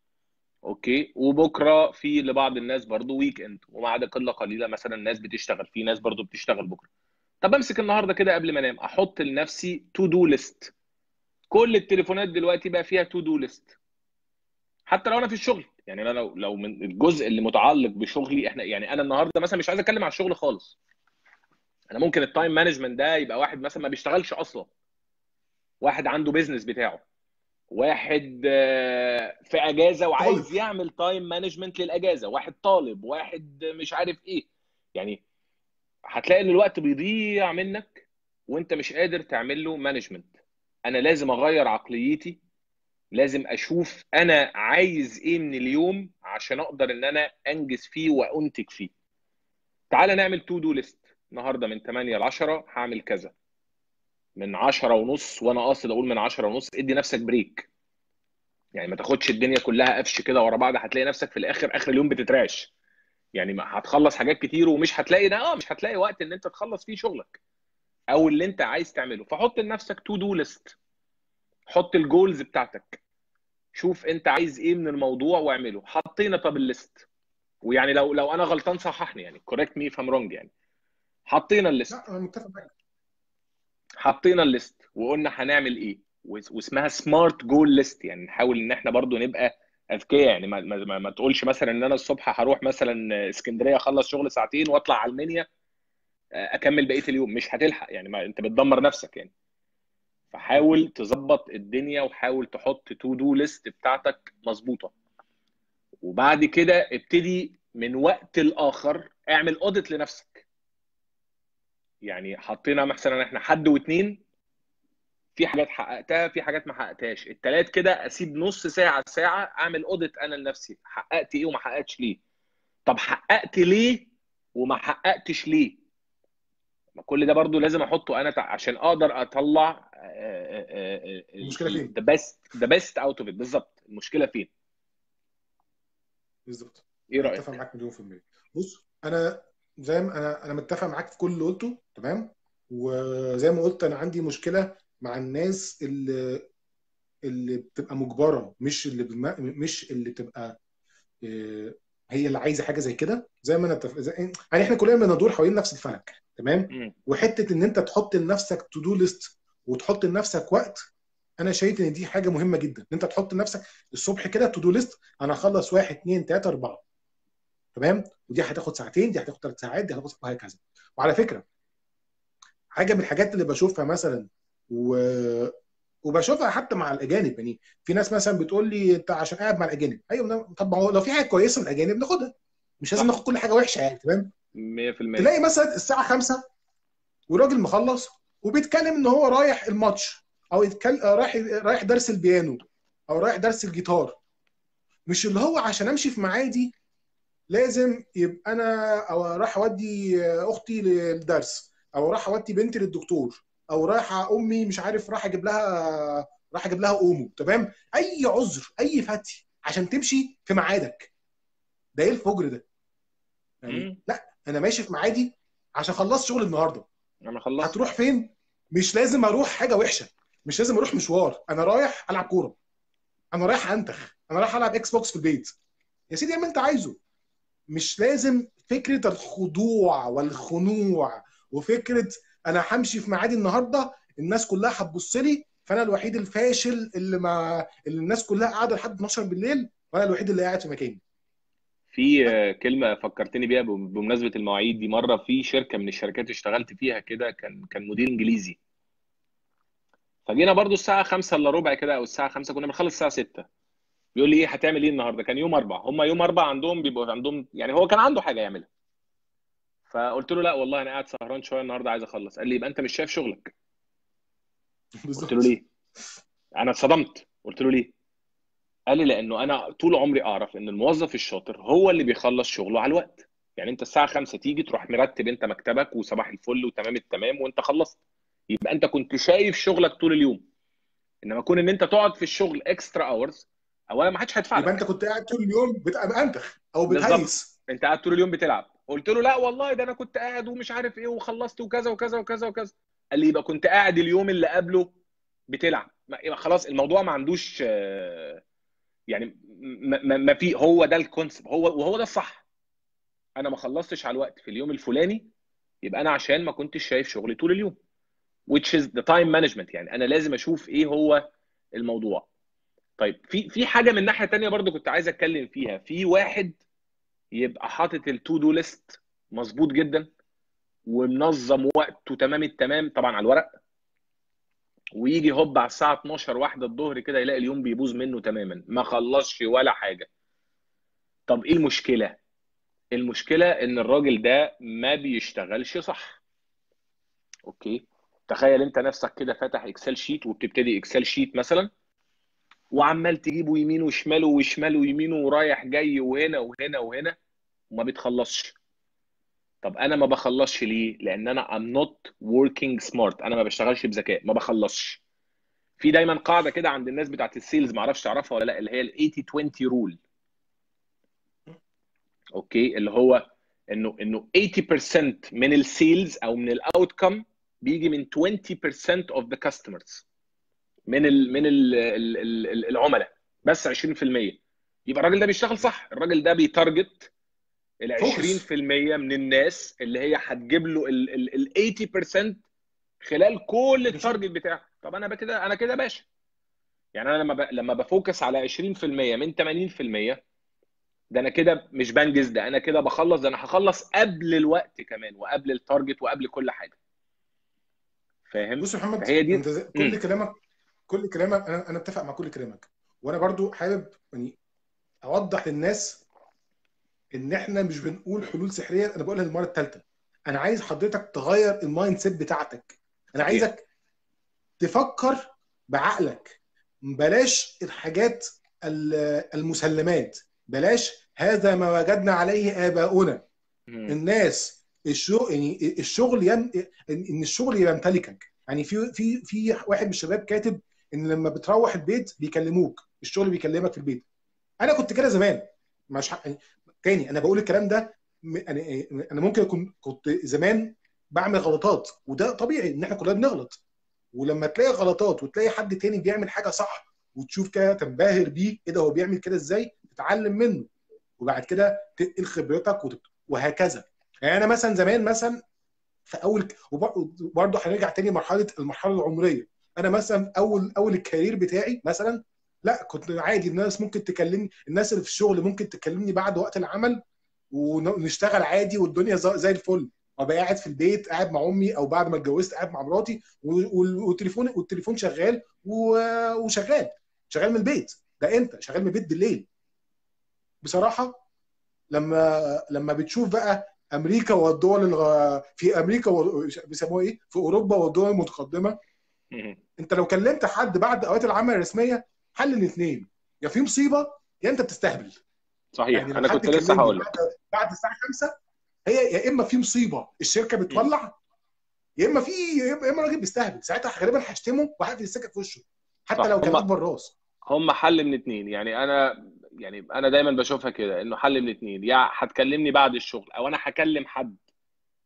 اوكي وبكره في لبعض الناس برضو ويك اند وما عدا قله قليله مثلا ناس بتشتغل في ناس برضو بتشتغل بكره طب امسك النهارده كده قبل ما انام احط لنفسي تو دو ليست كل التليفونات دلوقتي بقى فيها تو دو ليست حتى لو انا في الشغل يعني انا لو لو من الجزء اللي متعلق بشغلي احنا يعني انا النهارده مثلا مش عايز اتكلم على الشغل خالص انا ممكن التايم مانجمنت ده يبقى واحد مثلا ما بيشتغلش اصلا واحد عنده بيزنس بتاعه واحد آه، في اجازه وعايز طالب يعمل تايم مانجمنت للاجازه واحد طالب واحد مش عارف ايه يعني هتلاقي ان الوقت بيضيع منك وانت مش قادر تعمل له مانجمنت انا لازم اغير عقليتي لازم اشوف انا عايز ايه من اليوم عشان اقدر ان انا انجز فيه وانتج فيه تعالى نعمل تو دو ليست النهارده من 8 ل 10 هعمل كذا من 10 ونص وانا قاصد اقول من 10 ونص ادي نفسك بريك يعني ما تاخدش الدنيا كلها قفش كده ورا بعض هتلاقي نفسك في الاخر اخر اليوم بتترعش يعني ما هتخلص حاجات كتير ومش هتلاقي ده اه مش هتلاقي وقت ان انت تخلص فيه شغلك او اللي انت عايز تعمله فحط لنفسك تو دو ليست حط الجولز بتاعتك شوف انت عايز ايه من الموضوع واعمله حطينا طب الليست ويعني لو لو انا غلطان صححني يعني كوريكت مي فام رونج يعني حطينا الليست لا انا متفق معاك حطينا الليست وقلنا هنعمل ايه وس- واسمها سمارت جول ليست يعني نحاول ان احنا برضو نبقى اذكياء يعني ما, ما, ما- ما تقولش مثلا ان انا الصبح هروح مثلا اسكندريه اخلص شغل ساعتين واطلع على المنيا اكمل بقيه اليوم مش هتلحق يعني ما انت بتدمر نفسك يعني فحاول تظبط الدنيا وحاول تحط تو دو ليست بتاعتك مظبوطه وبعد كده ابتدي من وقت لاخر اعمل اوديت لنفسك يعني حطينا مثلا احنا حد واثنين في حاجات حققتها في حاجات ما حققتهاش التلات كده اسيب نص ساعه ساعه اعمل اوديت انا لنفسي حققت ايه وما حققتش ليه طب حققت ليه وما حققتش ليه ما كل ده برضو لازم احطه انا تع- عشان اقدر اطلع المشكله فين؟ ذا بيست ذا بيست اوت اوف ات بالظبط المشكله فين بالظبط ايه انا رايك متفق معاك مليون في المية بص انا زي ما انا انا متفق معاك في كل اللي قلته تمام وزي ما قلت انا عندي مشكله مع الناس اللي اللي بتبقى مجبره مش اللي بم... مش اللي بتبقى آه، هي اللي عايزه حاجه زي كده زي ما انا تف... زي... يعني احنا كلنا بندور حوالين نفس الفلك تمام مم. وحته ان انت تحط لنفسك تو دو ليست وتحط لنفسك وقت انا شايف ان دي حاجه مهمه جدا ان انت تحط لنفسك الصبح كده تو دو ليست انا هخلص واحد اثنين ثلاثه اربعه تمام ودي هتاخد ساعتين دي هتاخد ثلاث ساعات دي هتاخد وهكذا وعلى فكره حاجه من الحاجات اللي بشوفها مثلا و... وبشوفها حتى مع الاجانب يعني في ناس مثلا بتقول لي انت عشان قاعد مع الاجانب ايوه طب ما هو لو في حاجه كويسه من الاجانب ناخدها مش لازم صح ناخد كل حاجه وحشه يعني تمام 100% تلاقي مثلا الساعه 5 وراجل مخلص وبيتكلم ان هو رايح الماتش او يتكلم رايح رايح درس البيانو او رايح درس الجيتار مش اللي هو عشان امشي في معادي لازم يبقى انا او راح اودي اختي للدرس او راح اودي بنتي للدكتور او رايح امي مش عارف راح اجيب لها راح اجيب لها اومو تمام اي عذر اي فتي عشان تمشي في ميعادك ده ايه الفجر ده يعني مم. لا انا ماشي في ميعادي عشان خلصت شغل النهارده انا خلصت هتروح فين مش لازم اروح حاجه وحشه مش لازم اروح مشوار انا رايح العب كوره انا رايح انتخ انا رايح العب اكس بوكس في البيت يا سيدي اعمل انت عايزه مش لازم فكره الخضوع والخنوع وفكره انا همشي في ميعادي النهارده الناس كلها هتبص لي فانا الوحيد الفاشل اللي ما اللي الناس كلها قاعده لحد 12 بالليل وانا الوحيد اللي قاعد في مكاني في آه، كلمة فكرتني بيها بم- بمناسبة المواعيد دي مرة في شركة من الشركات اشتغلت فيها كده كان كان مدير انجليزي فجينا برضو الساعة 5 الا ربع كده او الساعة 5 كنا بنخلص الساعة 6 بيقول لي ايه هتعمل ايه النهارده كان يوم اربع هم يوم اربع عندهم بيبقوا عندهم يعني هو كان عنده حاجة يعملها فقلت له لا والله انا قاعد سهران شوية النهارده عايز اخلص قال لي يبقى انت مش شايف شغلك قلت له بالظبط ليه انا اتصدمت قلت له ليه قال لي لانه انا طول عمري اعرف ان الموظف الشاطر هو اللي بيخلص شغله على الوقت يعني انت الساعه 5 تيجي تروح مرتب انت مكتبك وصباح الفل وتمام التمام وانت خلصت يبقى انت كنت شايف شغلك طول اليوم انما كون ان انت تقعد في الشغل اكسترا اورز اولا ما حدش هيدفع يبقى لك انت كنت قاعد طول اليوم بتبقى انتخ او بالظبط بتهيس انت قاعد طول اليوم بتلعب قلت له لا والله ده انا كنت قاعد ومش عارف ايه وخلصت وكذا وكذا وكذا وكذا قال لي يبقى كنت قاعد اليوم اللي قبله بتلعب ما- يبقى خلاص الموضوع ما عندوش آه، يعني ما ما- ما في هو ده الكونسبت هو وهو ده الصح انا ما خلصتش على الوقت في اليوم الفلاني يبقى انا عشان ما كنتش شايف شغلي طول اليوم which is the time management يعني انا لازم اشوف ايه هو الموضوع طيب في في حاجه من ناحيه تانية برضو كنت عايز اتكلم فيها في واحد يبقى حاطط التو دو ليست مظبوط جدا ومنظم وقته تمام التمام طبعا على الورق ويجي هوب على الساعه 12 واحده الظهر كده يلاقي اليوم بيبوظ منه تماما ما خلصش ولا حاجه طب ايه المشكله المشكله ان الراجل ده ما بيشتغلش صح اوكي تخيل انت نفسك كده فاتح اكسل شيت وبتبتدي اكسل شيت مثلا وعمال تجيبه يمين وشمال وشمال ويمين ورايح جاي وهنا وهنا وهنا وما بتخلصش طب انا ما بخلصش ليه لان انا I'm not working smart انا ما بشتغلش بذكاء ما بخلصش في دايما قاعده كده عند الناس بتاعت السيلز ما اعرفش تعرفها ولا لا اللي هي ال 80 20 رول اوكي اللي هو انه انه 80% من السيلز او من الاوتكم بيجي من 20% of the customers من ال من ال ال ال العملاء بس 20% يبقى الراجل ده بيشتغل صح الراجل ده بيتارجت ال 20% فوكس من الناس اللي هي هتجيب له ال ال ال 80% خلال كل مش التارجت بتاعه طب انا بقى كده انا كده باشا يعني انا لما ب... لما بفوكس على 20% من 80% ده انا كده مش بنجز ده انا كده بخلص ده انا هخلص قبل الوقت كمان وقبل التارجت وقبل كل حاجه فاهم بص يا محمد فهي دي انت زي- مم. كل كلامك كل كلامك انا انا اتفق مع كل كلامك وانا برضو حابب يعني اوضح للناس ان احنا مش بنقول حلول سحريه انا بقولها المره الثالثه انا عايز حضرتك تغير المايند سيت بتاعتك انا صحيح عايزك تفكر بعقلك بلاش الحاجات ال- المسلمات بلاش هذا ما وجدنا عليه آباؤنا مم. الناس الشغل يعني الشغل يم... ان الشغل يمتلكك يعني في في في واحد من الشباب كاتب ان لما بتروح البيت بيكلموك الشغل بيكلمك في البيت انا كنت كده زمان مش ح... يعني تاني انا بقول الكلام ده م- انا انا ممكن اكون كنت زمان بعمل غلطات وده طبيعي ان احنا كلنا بنغلط ولما تلاقي غلطات وتلاقي حد تاني بيعمل حاجه صح وتشوف كده تنبهر بيه ايه ده هو بيعمل كده ازاي تتعلم منه وبعد كده تنقل خبرتك وت... وهكذا يعني انا مثلا زمان مثلا في اول وبرضه هنرجع تاني مرحله المرحله العمريه انا مثلا اول اول الكارير بتاعي مثلا لا كنت عادي الناس ممكن تكلمني الناس اللي في الشغل ممكن تكلمني بعد وقت العمل ونشتغل عادي والدنيا زي زي الفل وابقى قاعد في البيت قاعد مع امي او بعد ما اتجوزت قاعد مع مراتي والتليفون والتليفون شغال وشغال شغال من البيت ده انت شغال من البيت بالليل بصراحه لما لما بتشوف بقى امريكا والدول الغ... في امريكا و... بيسموها ايه في اوروبا والدول المتقدمه انت لو كلمت حد بعد اوقات العمل الرسميه حل الاثنين يا في مصيبه يا انت بتستهبل صحيح يعني انا كنت لسه هقول لك بعد, بعد الساعه 5 هي يا اما في مصيبه الشركه بتولع يا اما في يا اما راجل بيستهبل ساعتها غالبا هشتمه وهقفل السكه في وشه حتى لو كان اكبر راس هم حل من اتنين يعني انا يعني انا دايما بشوفها كده انه حل من اتنين يا هتكلمني بعد الشغل او انا هكلم حد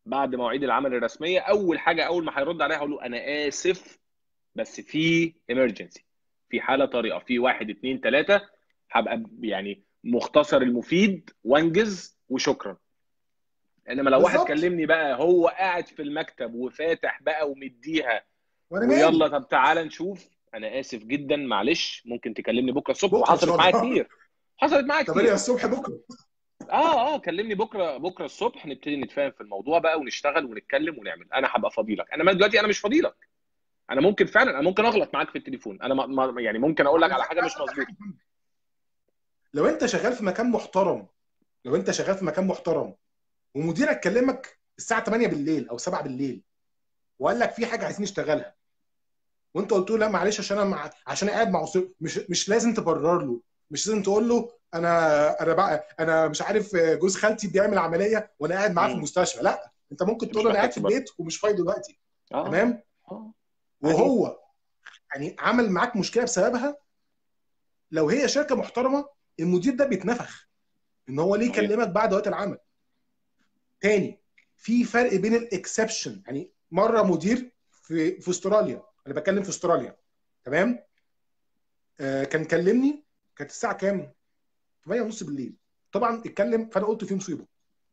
بعد مواعيد العمل الرسميه اول حاجه اول ما هيرد عليها هقول له انا اسف بس في emergency في حاله طارئه في واحد اتنين تلاته هبقى يعني مختصر المفيد وانجز وشكرا انما لو واحد بالظبط كلمني بقى هو قاعد في المكتب وفاتح بقى ومديها وانا مالي ويلا طب تعالى نشوف انا اسف جدا معلش ممكن تكلمني بكره الصبح بكره ان وحصلت شاء معايا الله كتير حصلت معايا 8 كتير الصبح بكره اه اه كلمني بكره بكره الصبح نبتدي نتفاهم في الموضوع بقى ونشتغل ونتكلم ونعمل انا هبقى فضيلك انا دلوقتي انا مش فضيلك انا ممكن فعلا انا ممكن اغلط معاك في التليفون انا ما ما- يعني ممكن اقول لك على حاجه مش مظبوطه لو انت شغال في مكان محترم لو انت شغال في مكان محترم ومديرك كلمك الساعه 8 بالليل او 7 بالليل وقال لك في حاجه عايزين نشتغلها وانت قلت له لا معلش عشان انا مع... عشان أنا قاعد مع أسر... مش مش لازم تبرر له مش لازم تقول له انا انا بقى انا مش عارف جوز خالتي بيعمل عمليه وانا قاعد معاه في مم. المستشفى لا انت ممكن مش تقول له انا محتاج قاعد في تبرر البيت ومش فاضي دلوقتي اه تمام اه عادي وهو يعني عمل معاك مشكله بسببها لو هي شركه محترمه المدير ده بيتنفخ ان هو ليه صحيح يكلمك بعد وقت العمل تاني في فرق بين الاكسبشن يعني مره مدير في في استراليا انا بتكلم في استراليا تمام آه كان كلمني كانت الساعه كام 8 ونص بالليل طبعا اتكلم فانا قلت في مصيبه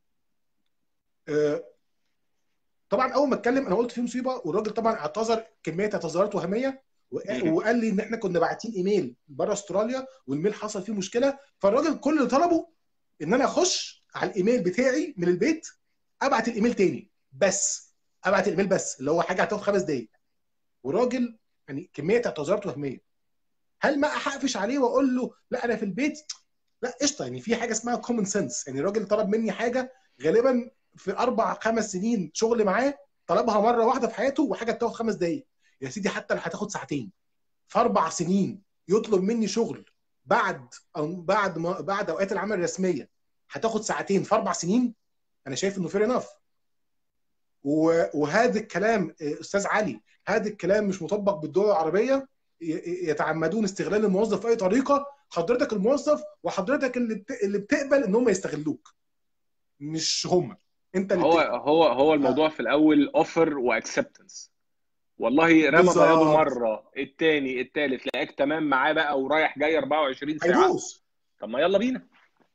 آه طبعا اول ما اتكلم انا قلت في مصيبه والراجل طبعا اعتذر كميه اعتذارات وهميه وق- مم. وقال لي ان احنا كنا باعتين ايميل بره استراليا والميل حصل فيه مشكله فالراجل كل اللي طلبه ان انا اخش على الايميل بتاعي من البيت ابعت الايميل تاني بس ابعت الايميل بس اللي هو حاجه هتاخد خمس دقائق والراجل يعني كميه اعتذارات وهميه هل ما احقفش عليه واقول له لا انا في البيت لا قشطه يعني في حاجه اسمها كومن سنس يعني الراجل طلب مني حاجه غالبا في اربع خمس سنين شغل معاه طلبها مره واحده في حياته وحاجه بتاخد خمس دقائق يا سيدي حتى اللي هتاخد ساعتين في اربع سنين يطلب مني شغل بعد أو بعد ما بعد اوقات العمل الرسميه هتاخد ساعتين في اربع سنين انا شايف انه فير انف وهذا الكلام آه، استاذ علي هذا الكلام مش مطبق بالدول العربيه ي- يتعمدون استغلال الموظف باي طريقه حضرتك الموظف وحضرتك اللي بت- اللي بتقبل ان هم يستغلوك مش هم انت اللي هو بتقبل هو هو آه، الموضوع في الاول اوفر واكسبتنس والله رمى بياضه بالظبط مره التاني التالت لقاك تمام معاه بقى ورايح جاي 24 ساعه هيدوس طب ما يلا بينا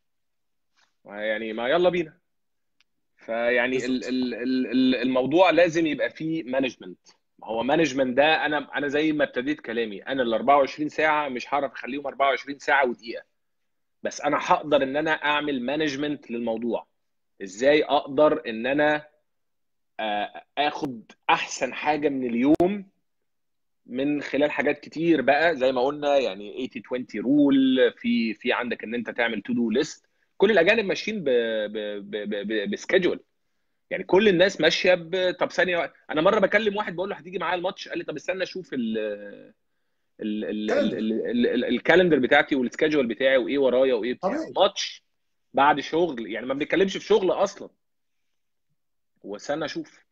ما يعني ما يلا بينا فيعني ال بالظبط ال ال ال- الموضوع لازم يبقى فيه مانجمنت ما هو مانجمنت ده انا انا زي ما ابتديت كلامي انا ال 24 ساعه مش هعرف اخليهم 24 ساعه ودقيقه بس انا هقدر ان انا اعمل مانجمنت للموضوع ازاي اقدر ان انا آه، اخد احسن حاجه من اليوم من خلال حاجات كتير بقى زي ما قلنا يعني 80 20 رول في في عندك ان انت تعمل تو دو ليست كل الاجانب ماشيين ب ب ب ب بسكيدجول يعني كل الناس ماشيه ب طب ثانيه واحدة. انا مره بكلم واحد بقول له هتيجي معايا الماتش قال لي طب استنى اشوف ال ال ال ال كالندر ال ال الكالندر بتاعتي والسكيدجول بتاعي وايه ورايا وايه بتاع طبيعي ماتش بعد شغل يعني ما بنتكلمش في شغل اصلا واستنى اشوف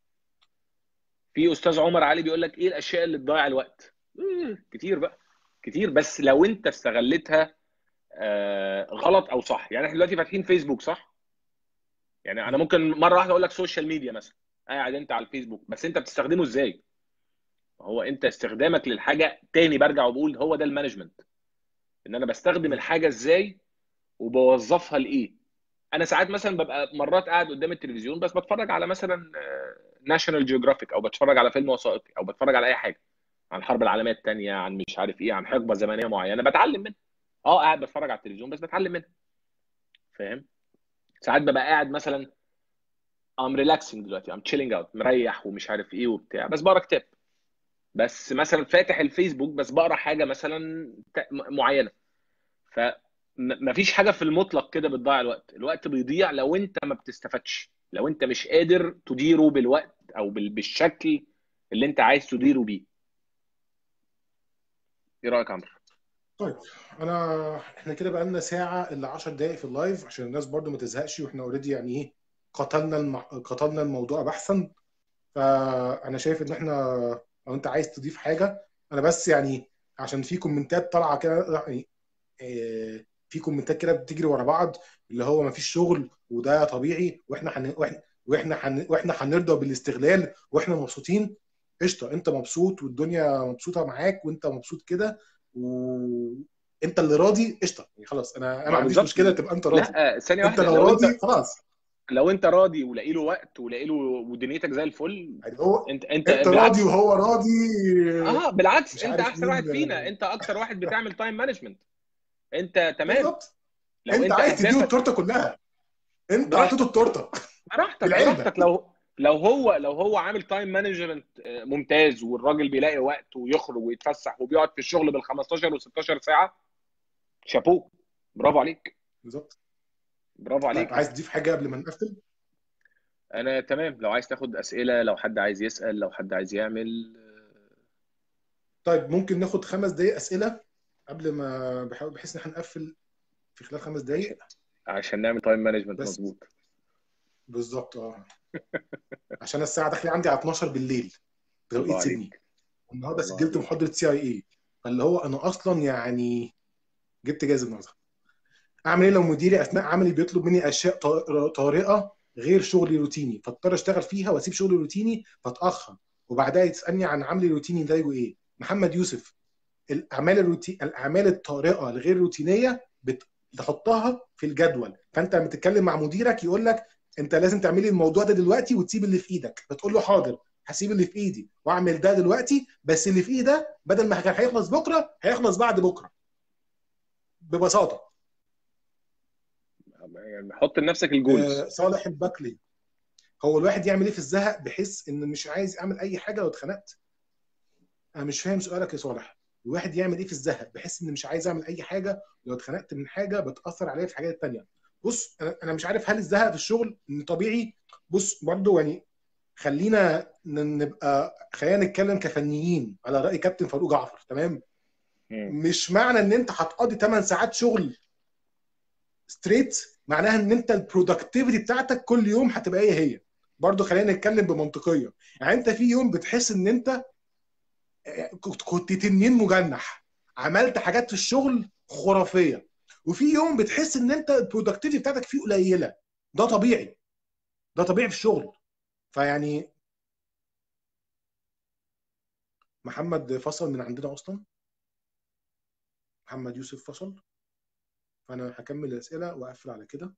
في استاذ عمر علي بيقول لك ايه الاشياء اللي تضيع الوقت إيه، كتير بقى كتير بس لو انت استغلتها آه، غلط او صح يعني احنا دلوقتي فاتحين فيسبوك صح يعني انا ممكن مره واحده اقول لك سوشيال ميديا مثلا قاعد انت على الفيسبوك بس انت بتستخدمه ازاي هو انت استخدامك للحاجه تاني برجع وبقول هو ده المانجمنت ان انا بستخدم الحاجه ازاي وبوظفها لايه انا ساعات مثلا ببقى مرات قاعد قدام التلفزيون بس بتفرج على مثلا ناشونال جيوغرافيك او بتفرج على فيلم وثائقي او بتفرج على اي حاجه عن الحرب العالميه الثانيه عن مش عارف ايه عن حقبه زمنيه معينه بتعلم منها اه قاعد بتفرج على التلفزيون بس بتعلم منها فاهم ساعات ببقى قاعد مثلا ام ريلاكسنج دلوقتي ام تشيلينج اوت مريح ومش عارف ايه وبتاع بس بقرا كتاب بس مثلا فاتح الفيسبوك بس بقرا حاجه مثلا ت- معينه فمفيش حاجه في المطلق كده بتضيع الوقت الوقت بيضيع لو انت ما بتستفادش لو انت مش قادر تديره بالوقت او بال- بالشكل اللي انت عايز تديره بيه ايه رايك يا عمرو طيب انا احنا كده بقى لنا ساعه الا 10 دقائق في اللايف عشان الناس برضو ما تزهقش واحنا اوريدي يعني ايه قتلنا الم... قتلنا الموضوع بحثا فانا شايف ان احنا لو انت عايز تضيف حاجه انا بس يعني عشان في كومنتات طالعه كده يعني إيه، في كومنتات كده بتجري ورا بعض اللي هو ما فيش شغل وده طبيعي واحنا حن... واحنا واحنا حن... واحنا هنرضى بالاستغلال واحنا مبسوطين قشطه انت مبسوط والدنيا مبسوطه معاك وانت مبسوط كده وانت اللي راضي قشطه يعني خلاص انا انا ما عنديش بالظبط. مشكله تبقى انت راضي لا ثانيه انت واحده لو لو انت راضي خلاص لو انت راضي ولاقي له وقت ولاقي له ودنيتك زي الفل يعني هو انت انت انت بالعكس راضي وهو راضي اه بالعكس مش انت عارف احسن واحد مين- فينا انت اكتر واحد بتعمل تايم مانجمنت انت تمام بالظبط لو انت انت عايز تديله اهدافك التورته كلها انت براحتك. اعطيته التورته براحتك بالعلبة. براحتك لو لو هو لو هو عامل تايم مانجمنت ممتاز والراجل بيلاقي وقت ويخرج ويتفسح وبيقعد في الشغل بال 15 و16 ساعه شابوه برافو عليك بالظبط برافو عليك طيب عايز تضيف حاجه قبل ما نقفل انا تمام لو عايز تاخد اسئله لو حد عايز يسال لو حد عايز يعمل طيب ممكن ناخد خمس دقايق اسئله قبل ما بحاول بحيث ان احنا نقفل في خلال خمس دقايق عشان نعمل تايم مانجمنت بس. مظبوط بالظبط اه عشان الساعه داخله عندي على 12 بالليل توقيت الله سيدني عليك والنهارده الله سجلت عليك. محاضره سي اي اي فاللي هو انا اصلا يعني جبت جاز النهارده اعمل ايه لو مديري اثناء عملي بيطلب مني اشياء طا- طارئه غير شغلي روتيني فاضطر اشتغل فيها واسيب شغلي روتيني فاتاخر وبعدها يسالني عن عملي الروتيني نتائجه ايه محمد يوسف الاعمال الروتين الاعمال الطارئه الغير روتينيه بت- بتحطها في الجدول فانت لما تتكلم مع مديرك يقول لك انت لازم تعملي الموضوع ده دلوقتي وتسيب اللي في ايدك فتقول له حاضر هسيب اللي في ايدي واعمل ده دلوقتي بس اللي في ايدي ده بدل ما كان هيخلص بكره هيخلص بعد بكره ببساطه يعني حط لنفسك الجولز آه، صالح البكلي هو الواحد يعمل ايه في الزهق بحيث ان مش عايز اعمل اي حاجه لو اتخنقت انا مش فاهم سؤالك يا صالح الواحد يعمل ايه في الزهق بحيث ان مش عايز اعمل اي حاجه لو اتخنقت من حاجه بتاثر عليا في حاجات تانية بص انا أنا مش عارف هل الزهق في الشغل ان طبيعي بص برضو يعني خلينا ن- نبقى خلينا نتكلم كفنيين على راي كابتن فاروق جعفر تمام مم. مش معنى ان انت هتقضي 8 ساعات شغل ستريت معناها ان انت البرودكتيفيتي بتاعتك كل يوم هتبقى هي هي برضه خلينا نتكلم بمنطقيه يعني انت في يوم بتحس ان انت كنت كنت تنين مجنح عملت حاجات في الشغل خرافيه وفي يوم بتحس ان انت البرودكتيفيتي بتاعتك فيه قليله ده طبيعي ده طبيعي في الشغل فيعني محمد فصل من عندنا اصلا محمد يوسف فصل فانا هكمل الاسئله واقفل على كده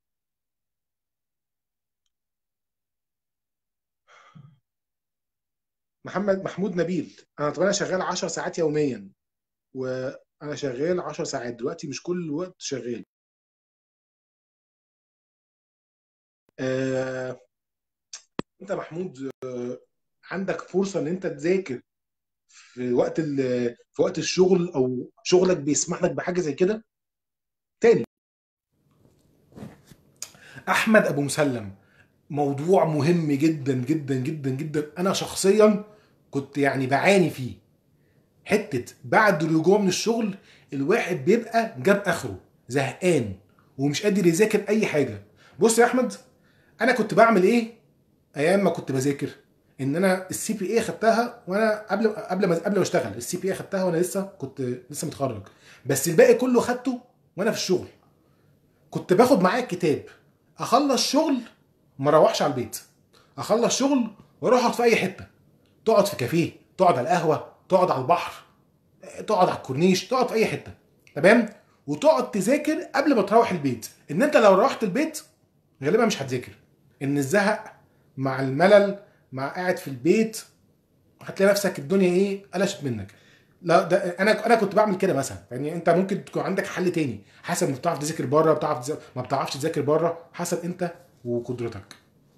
محمد محمود نبيل انا طبعا شغال 10 ساعات يوميا وانا شغال 10 ساعات دلوقتي مش كل وقت شغال آه، انت محمود آه، عندك فرصه ان انت تذاكر في وقت ال- في وقت الشغل او شغلك بيسمح لك بحاجه زي كده تاني احمد ابو مسلم موضوع مهم جدا جدا جدا جدا انا شخصيا كنت يعني بعاني فيه حته بعد الرجوع من الشغل الواحد بيبقى جاب اخره زهقان ومش قادر يذاكر اي حاجه بص يا احمد انا كنت بعمل ايه ايام ما كنت بذاكر ان انا السي بي اي خدتها وانا قبل قبل ما قبل ما اشتغل السي بي اي خدتها وانا لسه كنت لسه متخرج بس الباقي كله خدته وانا في الشغل كنت باخد معايا الكتاب اخلص شغل ما اروحش على البيت اخلص شغل واروح اقعد في اي حته تقعد في كافيه تقعد على القهوه تقعد على البحر تقعد على الكورنيش تقعد في اي حته تمام وتقعد تذاكر قبل ما تروح البيت ان انت لو روحت البيت غالبا مش هتذاكر ان الزهق مع الملل مع قاعد في البيت هتلاقي نفسك الدنيا ايه قلشت منك لا ده انا انا كنت بعمل كده مثلا يعني انت ممكن تكون عندك حل تاني حسب ما بتعرف تذاكر بره بتعرف تذاكر ما بتعرفش تذاكر بره حسب انت وقدرتك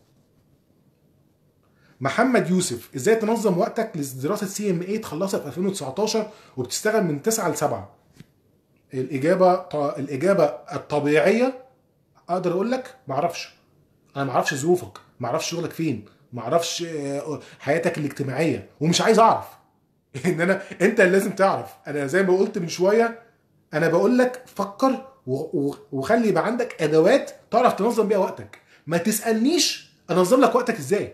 محمد يوسف ازاي تنظم وقتك لدراسه سي ام اي تخلصها في 2019 وبتشتغل من 9 ل 7 الاجابه ط- الاجابه الطبيعيه اقدر اقول لك ما اعرفش انا ما اعرفش ظروفك ما اعرفش شغلك فين ما اعرفش آه، حياتك الاجتماعيه ومش عايز اعرف ان انا انت اللي لازم تعرف انا زي ما قلت من شويه انا بقول لك فكر و- و- وخلي يبقى عندك ادوات تعرف تنظم بيها وقتك ما تسالنيش انظم لك وقتك ازاي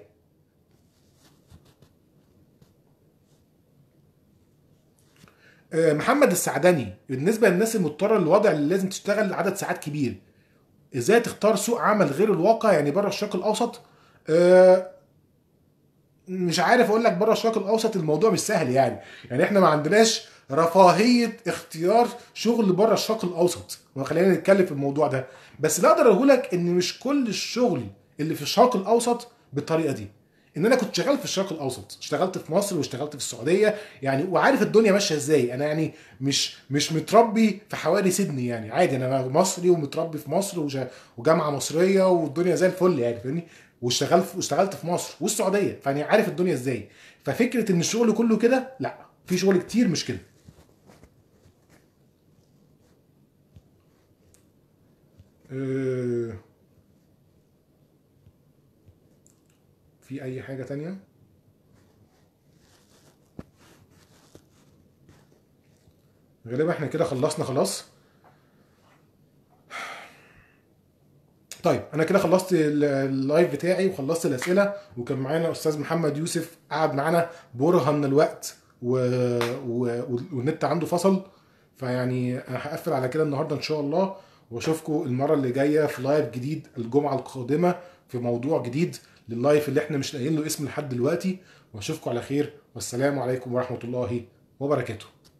آه، محمد السعدني بالنسبه للناس المضطره للوضع اللي لازم تشتغل عدد ساعات كبير ازاي تختار سوق عمل غير الواقع يعني بره الشرق الاوسط آه، مش عارف اقول لك بره الشرق الاوسط الموضوع مش سهل يعني يعني احنا ما عندناش رفاهيه اختيار شغل بره الشرق الاوسط وخلينا نتكلم في الموضوع ده بس اللي اقدر اقول لك ان مش كل الشغل اللي في الشرق الاوسط بالطريقه دي ان انا كنت شغال في الشرق الاوسط اشتغلت في مصر واشتغلت في السعوديه يعني وعارف الدنيا ماشيه ازاي انا يعني مش مش متربي في حواري سيدني يعني عادي انا مصري ومتربي في مصر وج- وجامعه مصريه والدنيا زي الفل يعني فاهمني واشتغلت واشتغلت في مصر والسعوديه فانا عارف الدنيا ازاي ففكره ان الشغل كله كده لا في شغل كتير مش كده أه، في اي حاجه تانية غالبا احنا كده خلصنا خلاص طيب انا كده خلصت ال- اللايف بتاعي وخلصت الاسئله وكان معانا استاذ محمد يوسف قعد معانا برهه من الوقت و... و... والنت عنده فصل فيعني انا هقفل على كده النهارده ان شاء الله واشوفكم المره اللي جايه في لايف جديد الجمعه القادمه في موضوع جديد لللايف اللي احنا مش لاقيين له اسم لحد دلوقتي واشوفكم على خير والسلام عليكم ورحمه الله وبركاته